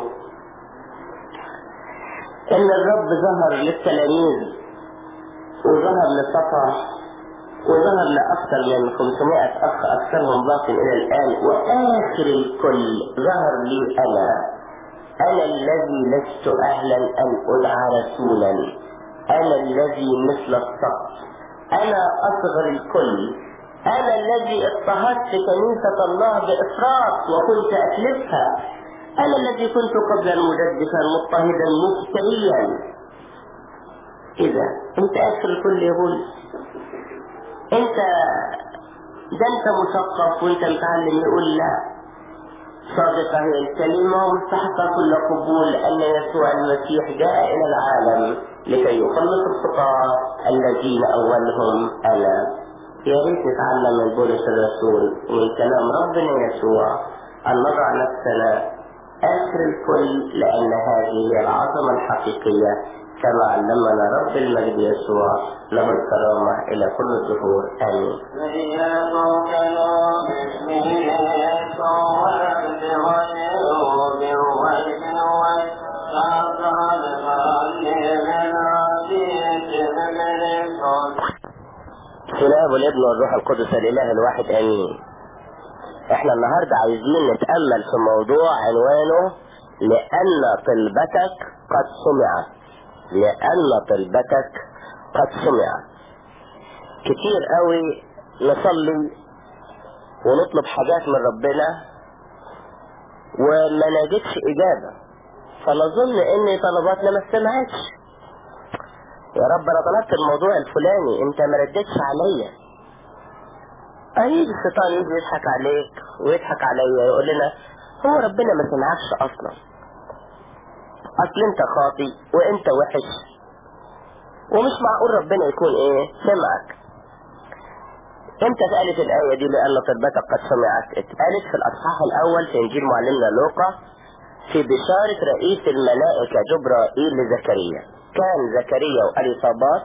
ان الرب ظهر للتلاميذ وظهر لصفا وظهر لأكثر من 500 أخ أكثرهم باق إلى الآن وآخر الكل ظهر لي أنا أنا الذي لست أهلا أن أدعى رسولا أنا الذي مثل الصقر أنا أصغر الكل أنا الذي اضطهدت كنيسة الله بإفراط وكنت أتلفها أنا الذي كنت قبلا مجدفا مضطهدا مفتريا إذا أنت آخر الكل يا بولس أنت ده أنت مثقف وأنت متعلم يقول لا صادقة هي الكلمة ومستحقة كل قبول أن يسوع المسيح جاء إلى العالم لكي يخلص الخطاة الذين أولهم أنا يا ريت نتعلم من بولس الرسول ومن كلام ربنا يسوع أن نضع نفسنا آخر الكل لأن هذه هي العظمة الحقيقية كما علمنا رب المجد يسوع له الكرامة إلى كل الظهور آمين. الاب والابن والروح القدس الاله الواحد امين احنا النهاردة عايزين نتأمل في موضوع عنوانه لأن طلبتك قد سمعت لأن طلبتك قد سمعت كتير قوي نصلي ونطلب حاجات من ربنا وما نجدش إجابة فنظن ان طلباتنا ما استمعتش يا رب انا طلبت الموضوع الفلاني انت ما ردتش عليا هيجي الشيطان يجي يضحك عليك ويضحك عليا يقول لنا هو ربنا ما سمعكش اصلا اصل انت خاطي وانت وحش ومش معقول ربنا يكون ايه سمعك امتى اتقالت الايه دي لان طلبتك قد سمعت اتقالت في الاصحاح الاول في انجيل معلمنا لوقا في بشارة رئيس الملائكة جبرائيل لزكريا كان زكريا واليصابات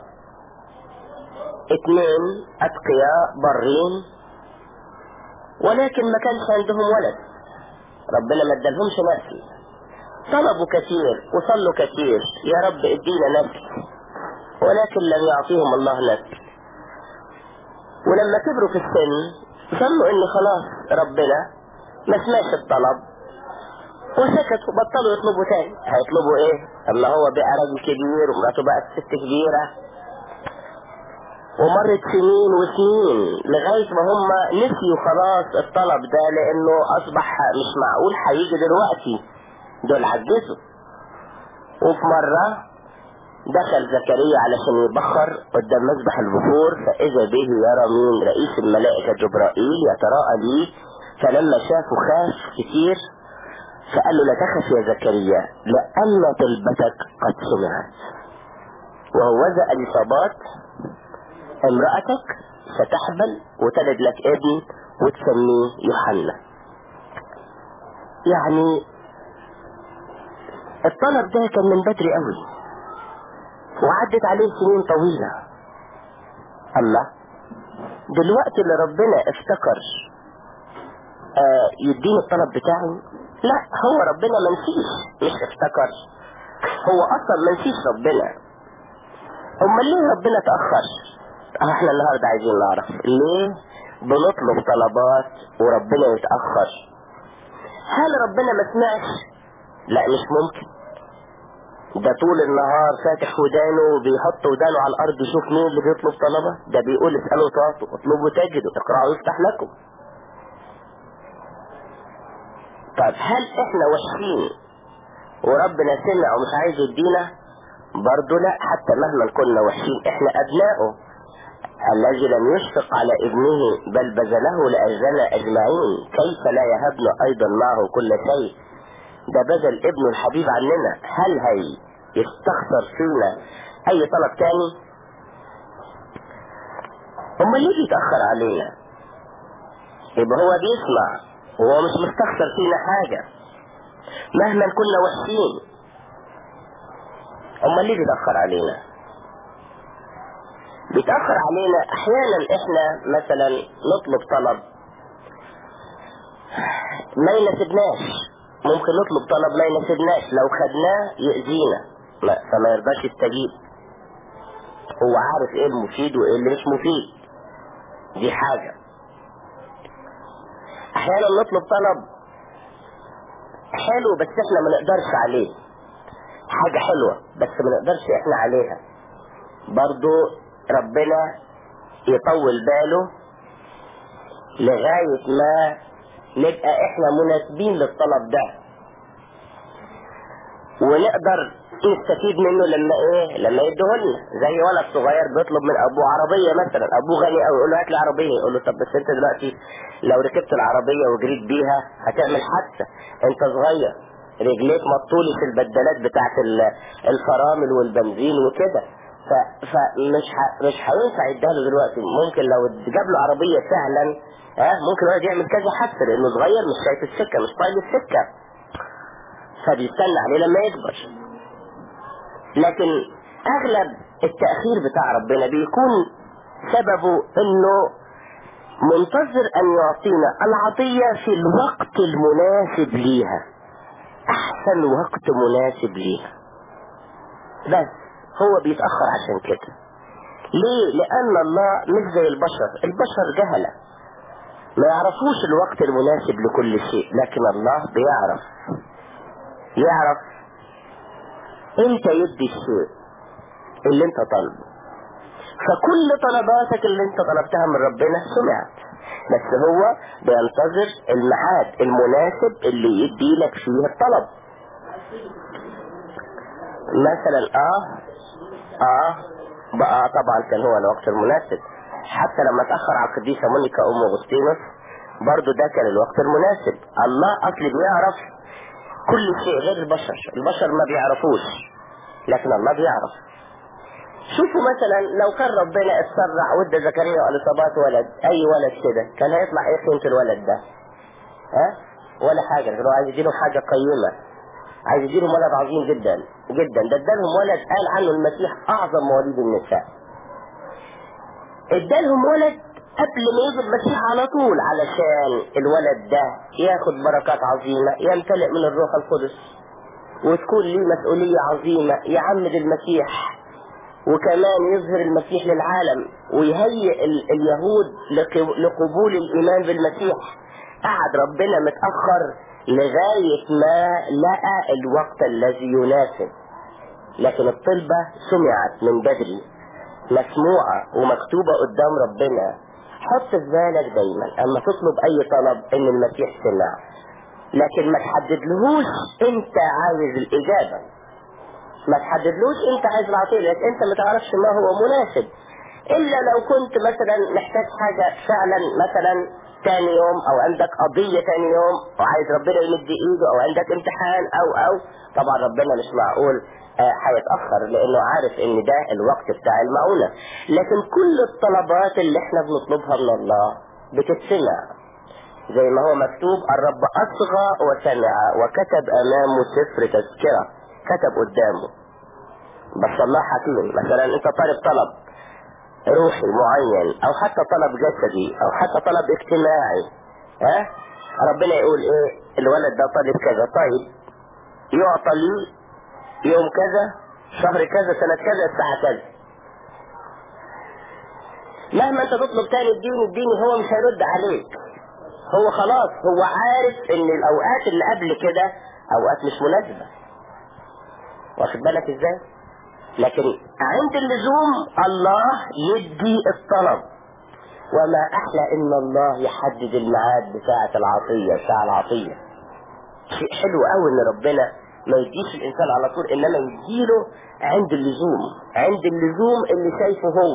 اتنين اتقياء برين ولكن ما كانش عندهم ولد ربنا ما ادالهمش نسل طلبوا كثير وصلوا كثير يا رب ادينا نسل ولكن لم يعطيهم الله نسل ولما كبروا في السن ظنوا ان خلاص ربنا ما سمعش الطلب وسكتوا بطلوا يطلبوا تاني هيطلبوا ايه اما هو بقى راجل كبير ومراته بقت ست كبيرة ومرت سنين وسنين لغاية ما هم نسيوا خلاص الطلب ده لانه اصبح مش معقول هيجي دلوقتي دول عجزوا وفي مرة دخل زكريا علشان يبخر قدام مذبح البخور فاذا به يرى مين رئيس الملائكة جبرائيل يتراءى ليه فلما شافه خاف كتير فقال له لا تخف يا زكريا لأن طلبتك قد سمعت وهوذا الإصابات امرأتك ستحبل وتلد لك ابن وتسميه يوحنا يعني الطلب ده كان من بدري قوي وعدت عليه سنين طويلة أما دلوقتي اللي ربنا افتكر آه يديني الطلب بتاعي لا هو ربنا منسيش مش افتكر هو اصلا منسيش ربنا امال ليه ربنا تأخر احنا النهاردة عايزين نعرف ليه بنطلب طلبات وربنا يتأخر هل ربنا ما سمعش لا مش ممكن ده طول النهار فاتح ودانه وبيحط ودانه على الارض يشوف مين اللي بيطلب طلبة ده بيقول اسألوا تعطوا اطلبوا تجدوا اقرأوا يفتح لكم طيب هل احنا وحشين وربنا سمع ومش عايز يدينا برضه لا حتى مهما كنا وحشين احنا ابنائه الذي لم يشفق على ابنه بل بذله لاجلنا اجمعين كيف لا يهبنا ايضا معه كل شيء ده بذل ابنه الحبيب عننا هل هي يستخسر فينا اي طلب تاني امال ليه بيتأخر علينا يبقى هو بيسمع وهو مش مستخسر فينا حاجة مهما كنا وحشين امال ليه بيتأخر علينا بيتأخر علينا احيانا احنا مثلا نطلب طلب ما يناسبناش ممكن نطلب طلب ما يناسبناش لو خدناه يأذينا ما فما يرضاش يستجيب هو عارف ايه المفيد وايه اللي مش مفيد دي حاجة احيانا نطلب طلب حلو بس احنا ما نقدرش عليه حاجة حلوة بس ما نقدرش احنا عليها برضو ربنا يطول باله لغاية ما نبقى احنا مناسبين للطلب ده ونقدر نستفيد منه لما ايه لما يديهولنا زي ولد صغير بيطلب من ابوه عربية مثلا ابوه غني قوي يقول له هات لي عربية يقول له طب بس انت دلوقتي لو ركبت العربية وجريت بيها هتعمل حادثة انت صغير رجليك مطولي في البدلات بتاعت ال- الفرامل والبنزين وكده ف- فمش ح... مش هينفع يديها له دلوقتي ممكن لو جاب له عربية فعلا ها ممكن الولد يعمل كذا حادثة لانه صغير مش شايف السكة مش طايل السكة فبيستنى عليه لما يكبر لكن اغلب التأخير بتاع ربنا بيكون سببه انه منتظر ان يعطينا العطية في الوقت المناسب ليها احسن وقت مناسب ليها بس هو بيتأخر عشان كده ليه لان الله مش زي البشر البشر جهلة ما يعرفوش الوقت المناسب لكل شيء لكن الله بيعرف يعرف امتى يدي الشيء اللي انت طالبه فكل طلباتك اللي انت طلبتها من ربنا سمعت بس هو بينتظر الميعاد المناسب اللي يدي لك فيه الطلب مثلا اه اه بقى طبعا كان هو الوقت المناسب حتى لما تأخر على القديسة مونيكا ام اغسطينوس برضو ده كان الوقت المناسب الله اصلي بيعرف كل شيء غير البشر البشر ما بيعرفوش لكن الله بيعرف شوفوا مثلا لو كان ربنا اتسرع وادى زكريا واليصابات ولد اي ولد كده كان هيطلع ايه قيمه الولد ده ها ولا حاجه لكن هو عايز يديله حاجه قيمه عايز يديلهم ولد عظيم جدا جدا ده ادالهم ولد قال عنه المسيح اعظم مواليد النساء ادالهم ولد قبل ما يجي المسيح على طول علشان الولد ده ياخد بركات عظيمة يمتلئ من الروح القدس وتكون ليه مسؤولية عظيمة يعمد المسيح وكمان يظهر المسيح للعالم ويهيئ ال- اليهود لق- لقبول الإيمان بالمسيح قعد ربنا متأخر لغاية ما لقى الوقت الذي يناسب لكن الطلبة سمعت من بدري مسموعة ومكتوبة قدام ربنا حط في بالك دايما اما تطلب اي طلب ان المسيح سمع لكن ما تحددلهوش انت عايز الاجابة ما تحددلوش انت عايز العطية لان انت ما تعرفش ما هو مناسب الا لو كنت مثلا محتاج حاجة فعلا مثلا تاني يوم او عندك قضية تاني يوم وعايز ربنا يمد ايده او عندك امتحان او او طبعا ربنا مش معقول آه، هيتأخر لانه عارف ان ده الوقت بتاع المعونة لكن كل الطلبات اللي احنا بنطلبها من الله بتتسمع زي ما هو مكتوب الرب اصغى وسمع وكتب امامه سفر تذكرة كتب قدامه بس الله حكيم مثلا انت طالب طلب روحي معين او حتى طلب جسدي او حتى طلب اجتماعي ها ربنا يقول ايه الولد ده طالب كذا طيب يعطى لي يوم كذا شهر كذا سنة كذا الساعة كذا مهما انت تطلب تاني اديني اديني هو مش هيرد عليك هو خلاص هو عارف ان الاوقات اللي قبل كده اوقات مش مناسبة واخد بالك ازاي لكن عند اللزوم الله يدي الطلب وما احلى ان الله يحدد الميعاد بتاعة العطية بتاع العطية شيء حلو قوي ان ربنا ما يديش الانسان على طول انما يديله عند اللزوم عند اللزوم اللي شايفه هو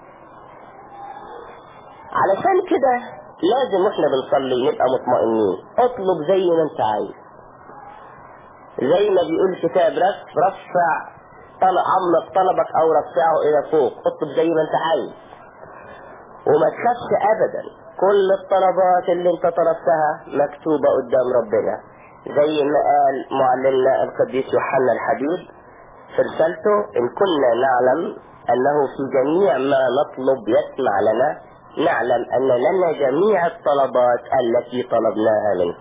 علشان كده لازم واحنا بنصلي نبقى مطمئنين اطلب زي ما انت عايز زي ما بيقول الكتاب رف رفع طلب عمق طلبك او رفعه الى فوق اطلب زي ما انت عايز وما تخافش ابدا كل الطلبات اللي انت طلبتها مكتوبة قدام ربنا زي ما قال معلمنا القديس يوحنا الحبيب في رسالته ان كنا نعلم انه في جميع ما نطلب يسمع لنا نعلم ان لنا جميع الطلبات التي طلبناها منه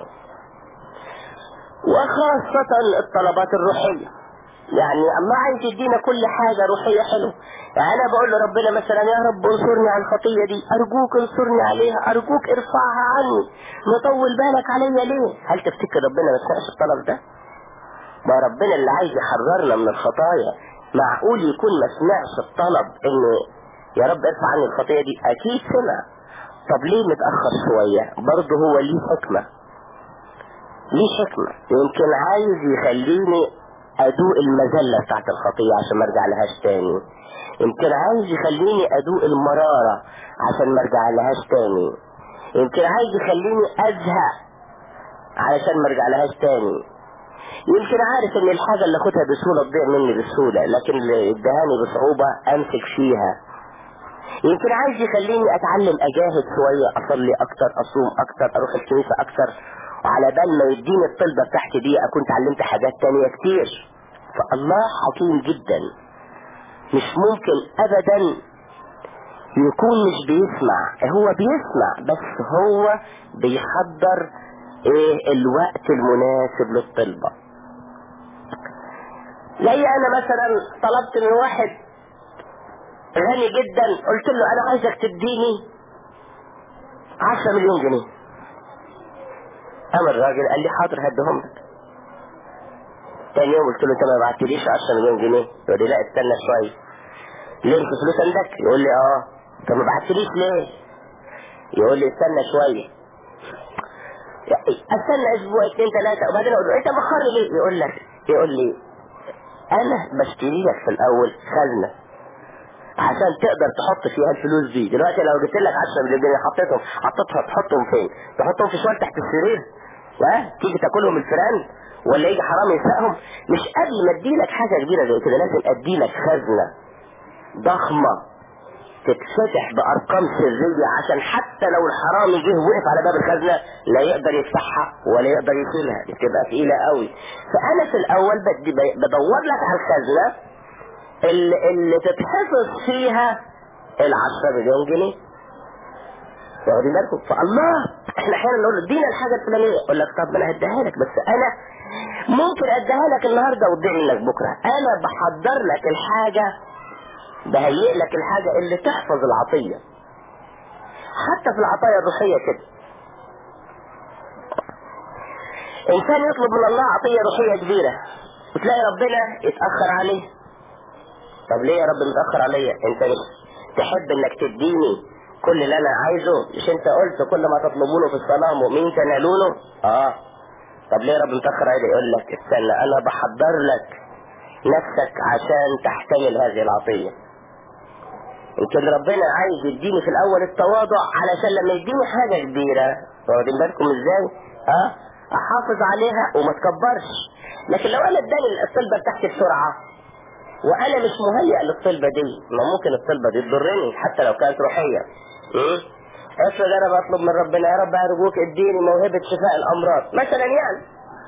وخاصة الطلبات الروحية يعني الله عايز يدينا كل حاجة روحية حلوة يعني أنا بقول لربنا مثلا يا رب انصرني على الخطية دي أرجوك انصرني عليها أرجوك ارفعها عني مطول بالك عليا ليه هل تفتكر ربنا ما سمعش الطلب ده ما ربنا اللي عايز يحررنا من الخطايا معقول يكون ما سمعش الطلب ان يا رب ارفع عني الخطية دي اكيد سمع طب ليه متأخر شوية برضه هو ليه حكمة ليه حكمة يمكن عايز يخليني ادوق المذلة بتاعت الخطية عشان ما ارجع لهاش تاني يمكن عايز يخليني ادوق المرارة عشان ما ارجع لهاش تاني يمكن عايز يخليني ازهق علشان ما ارجع لهاش تاني يمكن عارف ان الحاجة اللي اخدها بسهولة تضيع مني بسهولة لكن اللي ادهاني بصعوبة امسك فيها يمكن عايز يخليني اتعلم اجاهد شوية اصلي اكتر اصوم اكتر اروح الكنيسة اكتر وعلى بال ما يديني الطلبة بتاعتي دي اكون اتعلمت حاجات تانية كتير فالله حكيم جدا مش ممكن ابدا يكون مش بيسمع هو بيسمع بس هو بيحضر ايه الوقت المناسب للطلبة زي انا مثلا طلبت من واحد غني جدا قلت له انا عايزك تديني 10 مليون جنيه قام الراجل قال لي حاضر هديهم لك تاني يوم قلت له انت ما بعتليش 10 مليون جنيه يقول لي لا استنى شويه ليه انت فلوس عندك يقول لي اه طب ما بعتليش ليه يقول لي استنى شويه استنى اسبوع اثنين ثلاثة وبعدين اقول له انت مخر ليه يقول لك يقول لي انا بشتري لك في الاول خزنة عشان تقدر تحط فيها الفلوس دي دلوقتي لو جبت لك 10 مليون جنيه حطيتهم حطيتها تحطهم فين تحطهم في شوال تحت السرير ها تيجي تاكلهم الفيران ولا يجي حرامي يسرقهم مش قبل ما ادي لك حاجة كبيرة زي كده لازم ادي لك خزنة ضخمة تتفتح بارقام سرية عشان حتى لو الحرامي جه وقف على باب الخزنة لا يقدر يفتحها ولا يقدر يشيلها بتبقى تقيلة قوي فانا في الاول بدي بدور لك على الخزنة اللي, اللي تتحفظ فيها العشرة مليون جنيه واخدين بالكم فالله احنا احيانا نقول له ادينا الحاجة الفلانية يقول لك طب ما انا هديها لك بس انا ممكن اديها لك النهاردة وتضيع منك بكرة انا بحضر لك الحاجة بهيئ لك الحاجة اللي تحفظ العطية حتى في العطايا الروحية كده انسان يطلب من الله عطية روحية كبيرة وتلاقي ربنا يتأخر عليه طب ليه يا رب متأخر عليا انت مش تحب انك تديني كل اللي انا عايزه مش انت قلت كل ما تطلبونه في الصلاة مؤمنين تنالونه اه طب ليه يا رب متأخر عليا يقول لك استنى انا بحضر لك نفسك عشان تحتمل هذه العطية يمكن ربنا عايز يديني في الاول التواضع علشان لما يديني حاجة كبيرة واخدين بالكم ازاي اه احافظ عليها وما تكبرش لكن لو انا اداني الطلبة بتاعتي بسرعة وانا مش مهيئ للطلبة دي ما ممكن الطلبة دي تضرني حتى لو كانت روحية م? افرض انا بطلب من ربنا يا رب ارجوك اديني موهبة شفاء الامراض مثلا يعني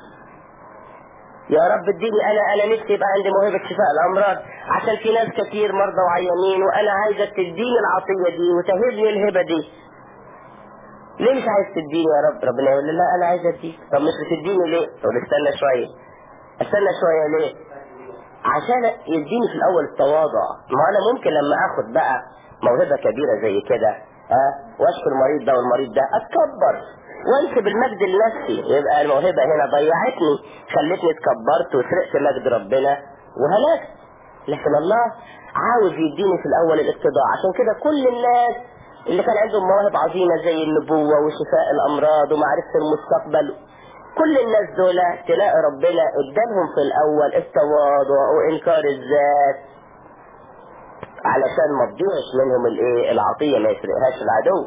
يا رب اديني انا انا نفسي يبقى عندي موهبة شفاء الامراض عشان في ناس كتير مرضى وعيانين وانا عايزك تديني العطية دي وتهبني الهبة دي ليه مش عايز تديني يا رب ربنا يقول لي لا انا عايز اديك طب مش بتديني ليه تقول استنى شوية استنى شوية ليه عشان يديني في الاول التواضع ما انا ممكن لما اخد بقى موهبة كبيرة زي كده ها واشكر المريض ده والمريض ده اتكبر وانسب المجد لنفسي يبقى الموهبة هنا ضيعتني خلتني اتكبرت وسرقت مجد ربنا وهلكت لكن الله عاوز يديني في الاول الاتضاع عشان كده كل الناس اللي كان عندهم مواهب عظيمة زي النبوة وشفاء الامراض ومعرفة المستقبل كل الناس دول تلاقي ربنا ادالهم في الاول التواضع وانكار الذات علشان ما تضيعش منهم الايه العطية ما يسرقهاش العدو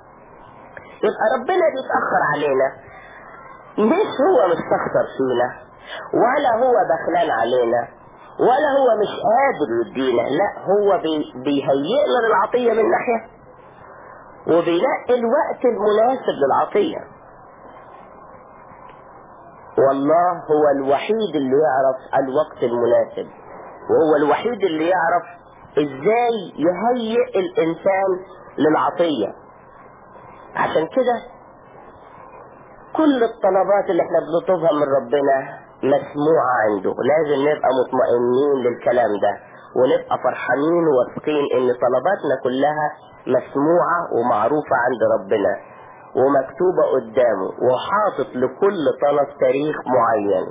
يبقى ربنا بيتأخر علينا مش هو مستخسر فينا ولا هو بخلان علينا ولا هو مش قادر يدينا لا هو بي بيهيئنا للعطية من ناحية وبينقي الوقت المناسب للعطية والله هو الوحيد اللي يعرف الوقت المناسب وهو الوحيد اللي يعرف ازاي يهيئ الانسان للعطية عشان كده كل الطلبات اللي احنا بنطلبها من ربنا مسموعة عنده لازم نبقى مطمئنين للكلام ده ونبقى فرحانين وواثقين ان طلباتنا كلها مسموعة ومعروفة عند ربنا ومكتوبة قدامه وحاطط لكل طلب تاريخ معين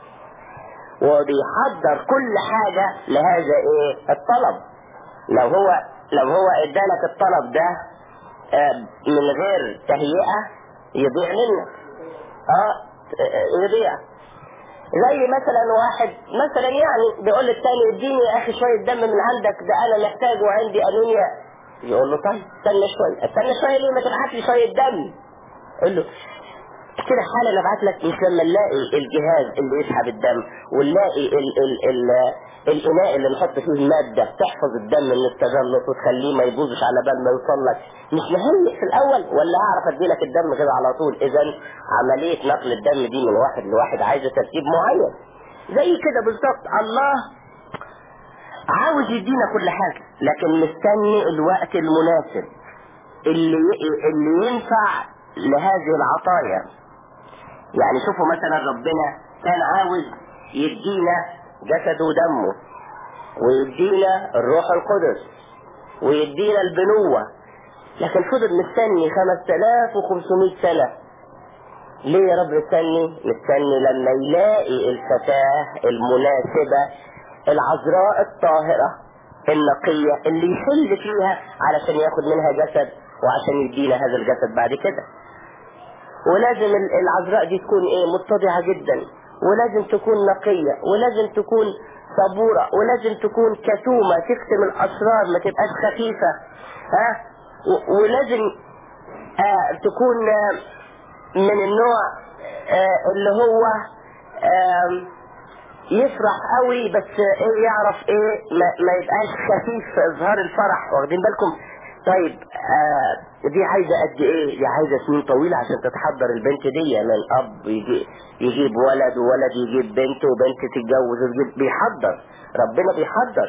وبيحضر كل حاجة لهذا ايه الطلب لو هو لو هو ادالك الطلب ده آه، من غير تهيئة يضيع منك اه يضيع زي مثلا واحد مثلا يعني بيقول للتاني اديني يا اخي شويه دم من عندك ده انا محتاج وعندي انيميا يقول له طيب استنى شويه استنى شويه ليه ما تبعت لي شويه دم قول له كده حالا ابعت لك مش لما نلاقي الجهاز اللي يسحب الدم ونلاقي ال ال ال الاناء اللي نحط فيه الماده تحفظ الدم من التجلط وتخليه ما يبوظش على بال ما يوصل لك مش مهيئ في الاول ولا اعرف ادي لك الدم كده على طول اذا عمليه نقل الدم دي من واحد لواحد عايزه ترتيب معين زي كده بالظبط الله عاوز يدينا كل حاجه لكن مستني الوقت المناسب اللي اللي ينفع لهذه العطايا يعني شوفوا مثلا ربنا كان عاوز يدينا جسده ودمه ويدينا الروح القدس ويدينا البنوة لكن فضل مستني 5500 سنة ليه يا رب مستني مستني لما يلاقي الفتاة المناسبة العذراء الطاهرة النقية اللي يحل فيها علشان ياخد منها جسد وعشان يدينا هذا الجسد بعد كده ولازم العذراء دي تكون ايه متضعة جدا ولازم تكون نقية ولازم تكون صبورة ولازم تكون كتومة تكتم الأسرار ما تبقاش خفيفة ها ولازم آه تكون آه من النوع آه اللي هو آه يفرح قوي بس ايه يعرف ايه ما, ما يبقاش خفيف في اظهار الفرح واخدين بالكم طيب آه دي عايزة قد ايه دي عايزة سنين طويلة عشان تتحضر البنت دي من اب يجي يجيب ولد وولد يجيب بنت وبنت تتجوز وتجيب بيحضر ربنا بيحضر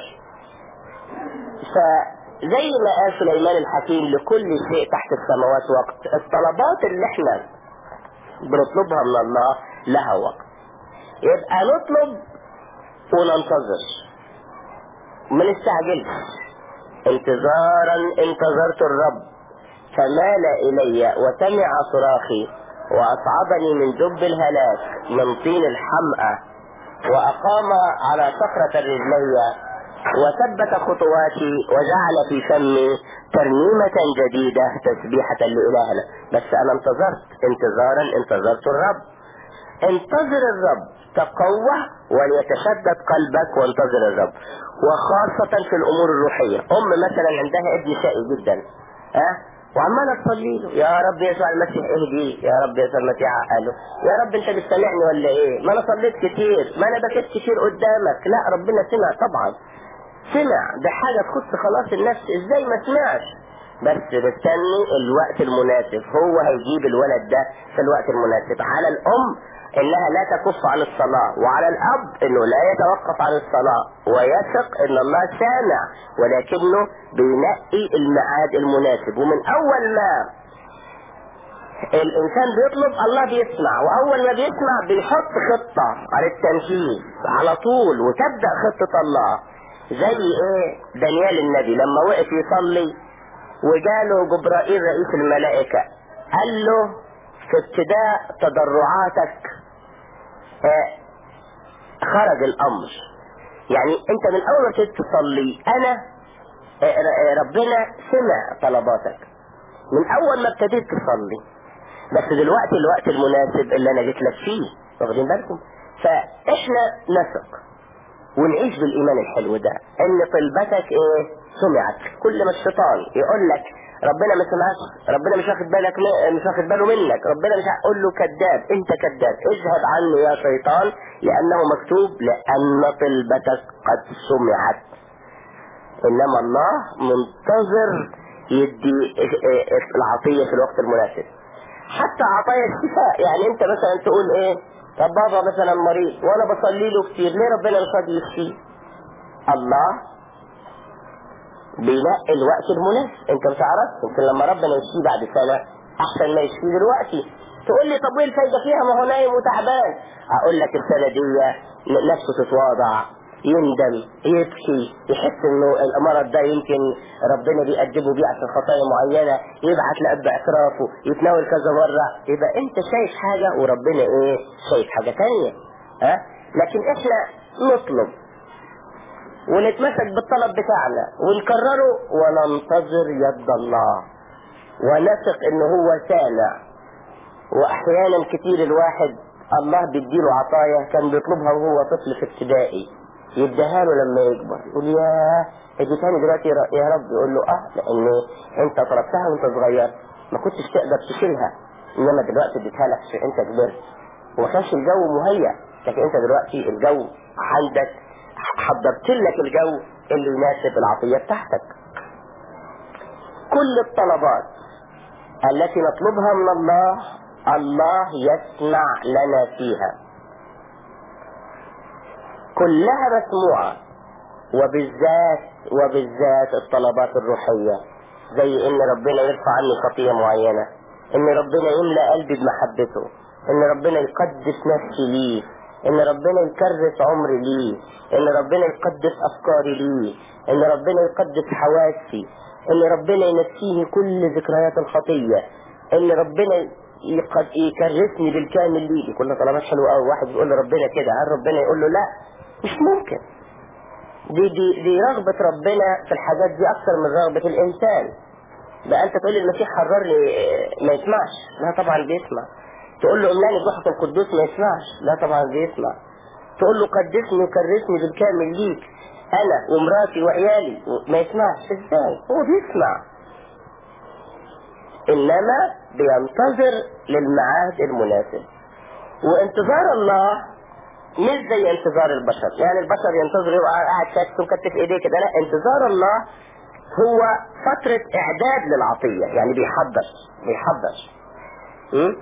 فزي ما قال سليمان الحكيم لكل شيء تحت السماوات وقت الطلبات اللي احنا بنطلبها من الله لها وقت يبقى نطلب وننتظر ما نستعجلش انتظارا انتظرت الرب فمال الي وسمع صراخي واصعدني من دب الهلاك من طين الحمأة واقام على صخرة الرجلية وثبت خطواتي وجعل في فمي ترنيمة جديدة تسبيحة لإلهنا بس أنا انتظرت انتظارا انتظرت الرب انتظر الرب تقوى وليتشدد قلبك وانتظر الرب وخاصة في الأمور الروحية أم مثلا عندها ابن شقي جدا ها وعمالة تصلي له يا رب يسوع المسيح اهدي يا رب يسوع المسيح عقله يا رب انت بتسمعني ولا ايه ما انا صليت كتير ما انا بكيت كتير قدامك لا ربنا سمع طبعا سمع ده حاجة تخص خلاص النفس ازاي ما سمعش بس مستني الوقت المناسب هو هيجيب الولد ده في الوقت المناسب على الام انها لا تكف عن الصلاة وعلى الاب انه لا يتوقف عن الصلاة ويثق ان الله سامع ولكنه بينقي الميعاد المناسب ومن اول ما الانسان بيطلب الله بيسمع واول ما بيسمع بيحط خطة على التنفيذ على طول وتبدأ خطة الله زي ايه دانيال النبي لما وقف يصلي وجاله جبرائيل رئيس الملائكة قال له في ابتداء تضرعاتك آه خرج الامر يعني انت من اول ما ابتديت تصلي انا آه ربنا سمع طلباتك من اول ما ابتديت تصلي بس دلوقتي الوقت المناسب اللي انا جيت لك فيه واخدين بالكم فاحنا نثق ونعيش بالايمان الحلو ده ان طلبتك ايه سمعت كل ما الشيطان يقول لك ربنا ما سمعش ربنا مش واخد بالك م- مش واخد باله منك ربنا مش هقول له كذاب انت كذاب اذهب عني يا شيطان لانه مكتوب لان طلبتك قد سمعت انما الله منتظر يدي العطية في الوقت المناسب حتى عطايا الشفاء يعني انت مثلا تقول ايه طب بابا مثلا مريض وانا بصلي له كتير ليه ربنا مش راضي يشفيه الله بينقي الوقت المناسب انت مش عارف يمكن لما ربنا يشفيه بعد سنة احسن ما يشفيه دلوقتي تقول لي طب وايه الفايدة فيها ما هو نايم وتعبان اقول لك السنة دي نفسه تتواضع يندم يبكي يحس انه المرض ده يمكن ربنا بيقدمه بيه عشان خطايا معينة يبعت لأب اعترافه يتناول كذا مرة يبقى انت شايف حاجة وربنا ايه شايف حاجة تانية ها لكن احنا نطلب ونتمسك بالطلب بتاعنا ونكرره وننتظر يد الله ونثق ان هو سامع واحيانا كتير الواحد الله بيديله عطايا كان بيطلبها وهو طفل في ابتدائي يديها له لما يكبر يقول يا اديتها دلوقتي يا رب يقول له اه لان انت طلبتها وانت صغير ما كنتش تقدر تشيلها انما دلوقتي اديتها لك عشان انت كبرت وما كانش الجو مهيأ لكن انت دلوقتي الجو عندك حضرت لك الجو اللي يناسب العطية بتاعتك كل الطلبات التي نطلبها من الله الله يسمع لنا فيها كلها مسموعة وبالذات وبالذات الطلبات الروحية زي ان ربنا يرفع عني خطية معينة ان ربنا يملأ قلبي بمحبته ان ربنا يقدس نفسي ليه ان ربنا يكرس عمري ليه ان ربنا يقدس افكاري ليه ان ربنا يقدس حواسي ان ربنا ينسيني كل ذكريات الخطية ان ربنا يقد يكرسني بالكامل ليه دي كلها طلبات حلوة قوي واحد يقول لربنا كده هل ربنا يقول له لا مش ممكن دي دي دي رغبة ربنا في الحاجات دي اكثر من رغبة الانسان بقى انت تقول لي المسيح حررني ما يسمعش لا طبعا بيسمع تقول له املاني بروحك القدوس ما يسمعش لا طبعا بيسمع تقول له قدسني وكرسني بالكامل ليك انا ومراتي وعيالي ما يسمعش ازاي هو بيسمع انما بينتظر للميعاد المناسب وانتظار الله مش زي انتظار البشر يعني البشر ينتظر يبقى قاعد ساكت ومكتف ايديه كده لا انتظار الله هو فترة اعداد للعطية يعني بيحضر بيحضر م?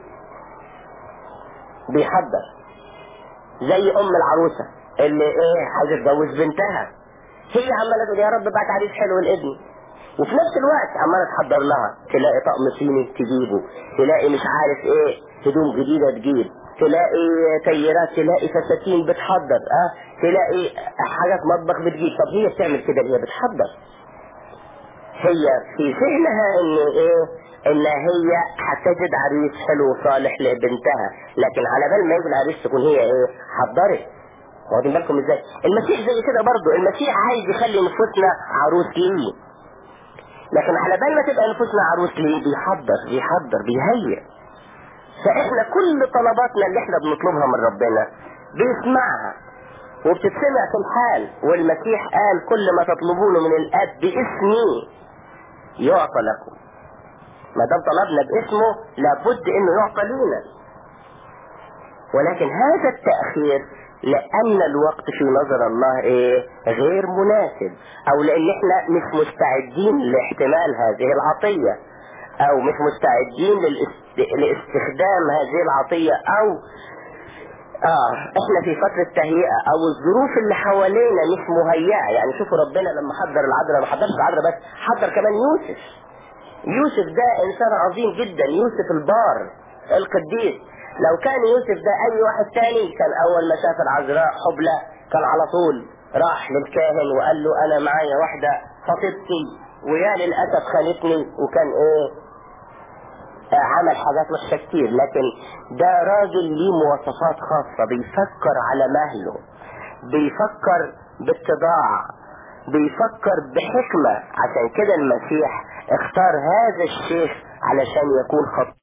بيحضر زي ام العروسة اللي ايه عايزة تجوز بنتها هي عمالة تقول يا رب بعت عريس حلو لابني وفي نفس الوقت عمالة تحضر لها تلاقي طقم صيني تجيبه تلاقي مش عارف ايه هدوم جديدة تجيب تلاقي تيارات تلاقي فساتين بتحضر اه تلاقي حاجات مطبخ بتجيب طب هي بتعمل كده هي بتحضر هي في ذهنها ان ايه ان هي هتجد عريس حلو وصالح لبنتها لكن على بال ما يجي العريس تكون هي ايه حضرت واخدين بالكم ازاي المسيح زي كده برضه المسيح عايز يخلي نفوسنا عروس ليه لكن على بال ما تبقى نفوسنا عروس ليه بيحضر بيحضر بيهيئ فاحنا كل طلباتنا اللي احنا بنطلبها من ربنا بيسمعها وبتتسمع في الحال والمسيح قال كل ما تطلبونه من الاب باسمي يعطى لكم ما دام طلبنا باسمه لابد انه يعطى لينا ولكن هذا التأخير لأن الوقت في نظر الله ايه غير مناسب او لان احنا مش مستعدين لاحتمال هذه العطية او مش مستعدين للاست... لاستخدام هذه العطية او اه احنا في فترة تهيئة او الظروف اللي حوالينا مش مهيئة يعني شوفوا ربنا لما حضر العذراء ما حضرش العذراء بس حضر كمان يوسف يوسف ده انسان عظيم جدا يوسف البار القديس لو كان يوسف ده اي واحد تاني كان اول ما شاف العذراء حبلى كان على طول راح للكاهن وقال له انا معايا واحدة خطيبتي ويا للاسف خانتني وكان ايه عمل حاجات وحشة كتير لكن ده راجل ليه مواصفات خاصة بيفكر على مهله بيفكر باتضاع بيفكر بحكمة عشان كده المسيح اختار هذا الشيخ علشان يكون خطيب